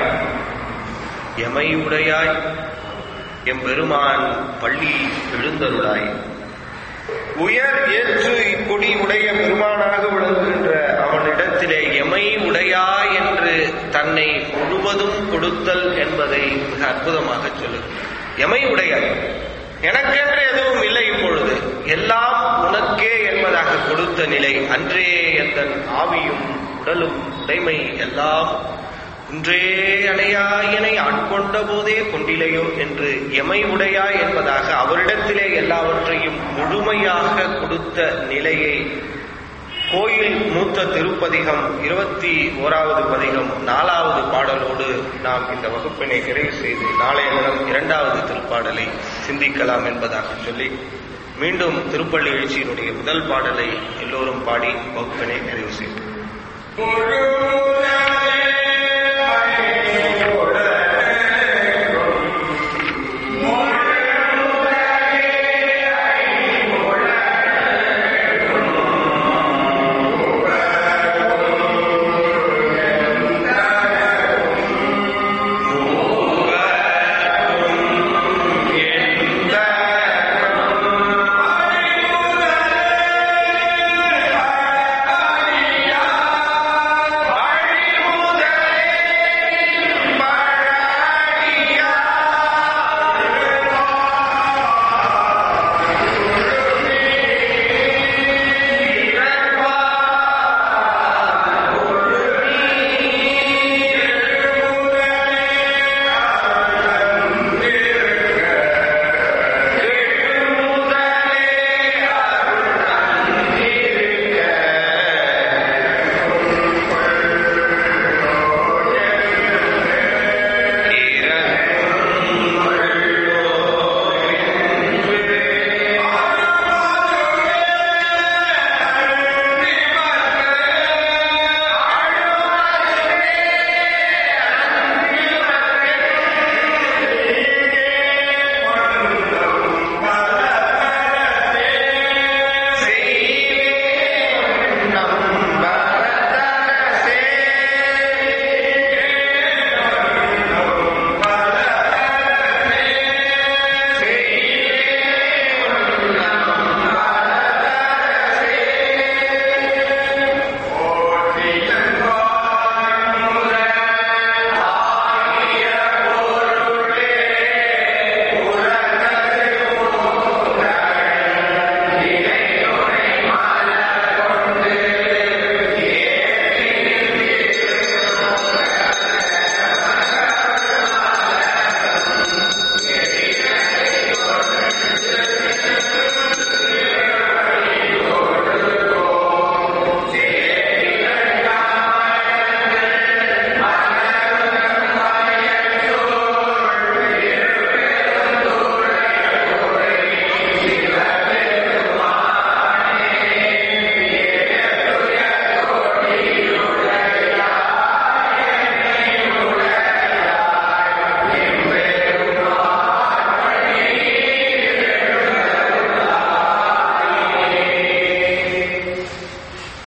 எமையுடையாய் எம்பெருமான் பள்ளி எழுந்தருளாய் உயர் ஏற்று இக்கொடி உடைய பெருமானாக விளங்குகின்ற அவனிடத்திலே எமை உடையாய் என்று தன்னை முழுவதும் கொடுத்தல் என்பதை மிக அற்புதமாக சொல்லுகிறார் எமை உடையாய் எனக்கென்று எதுவும் இல்லை இப்பொழுது எல்லாம் உனக்கே என்பதாக கொடுத்த நிலை அன்றே எந்த ஆவியும் உடலும் உடைமை எல்லாம் ஒன்றே அணையாயனை ஆட்கொண்ட போதே கொண்டிலையோ என்று எமை உடையா என்பதாக அவரிடத்திலே எல்லாவற்றையும் முழுமையாக கொடுத்த நிலையை கோயில் மூத்த திருப்பதிகம் இருபத்தி ஓராவது பதிகம் நாலாவது பாடலோடு நாம் இந்த வகுப்பினை நிறைவு செய்து நாளைய தினம் இரண்டாவது திருப்பாடலை சிந்திக்கலாம் என்பதாக சொல்லி மீண்டும் திருப்பள்ளி எழுச்சியினுடைய முதல் பாடலை எல்லோரும் பாடி வகுப்பினை நிறைவு செய்வோம்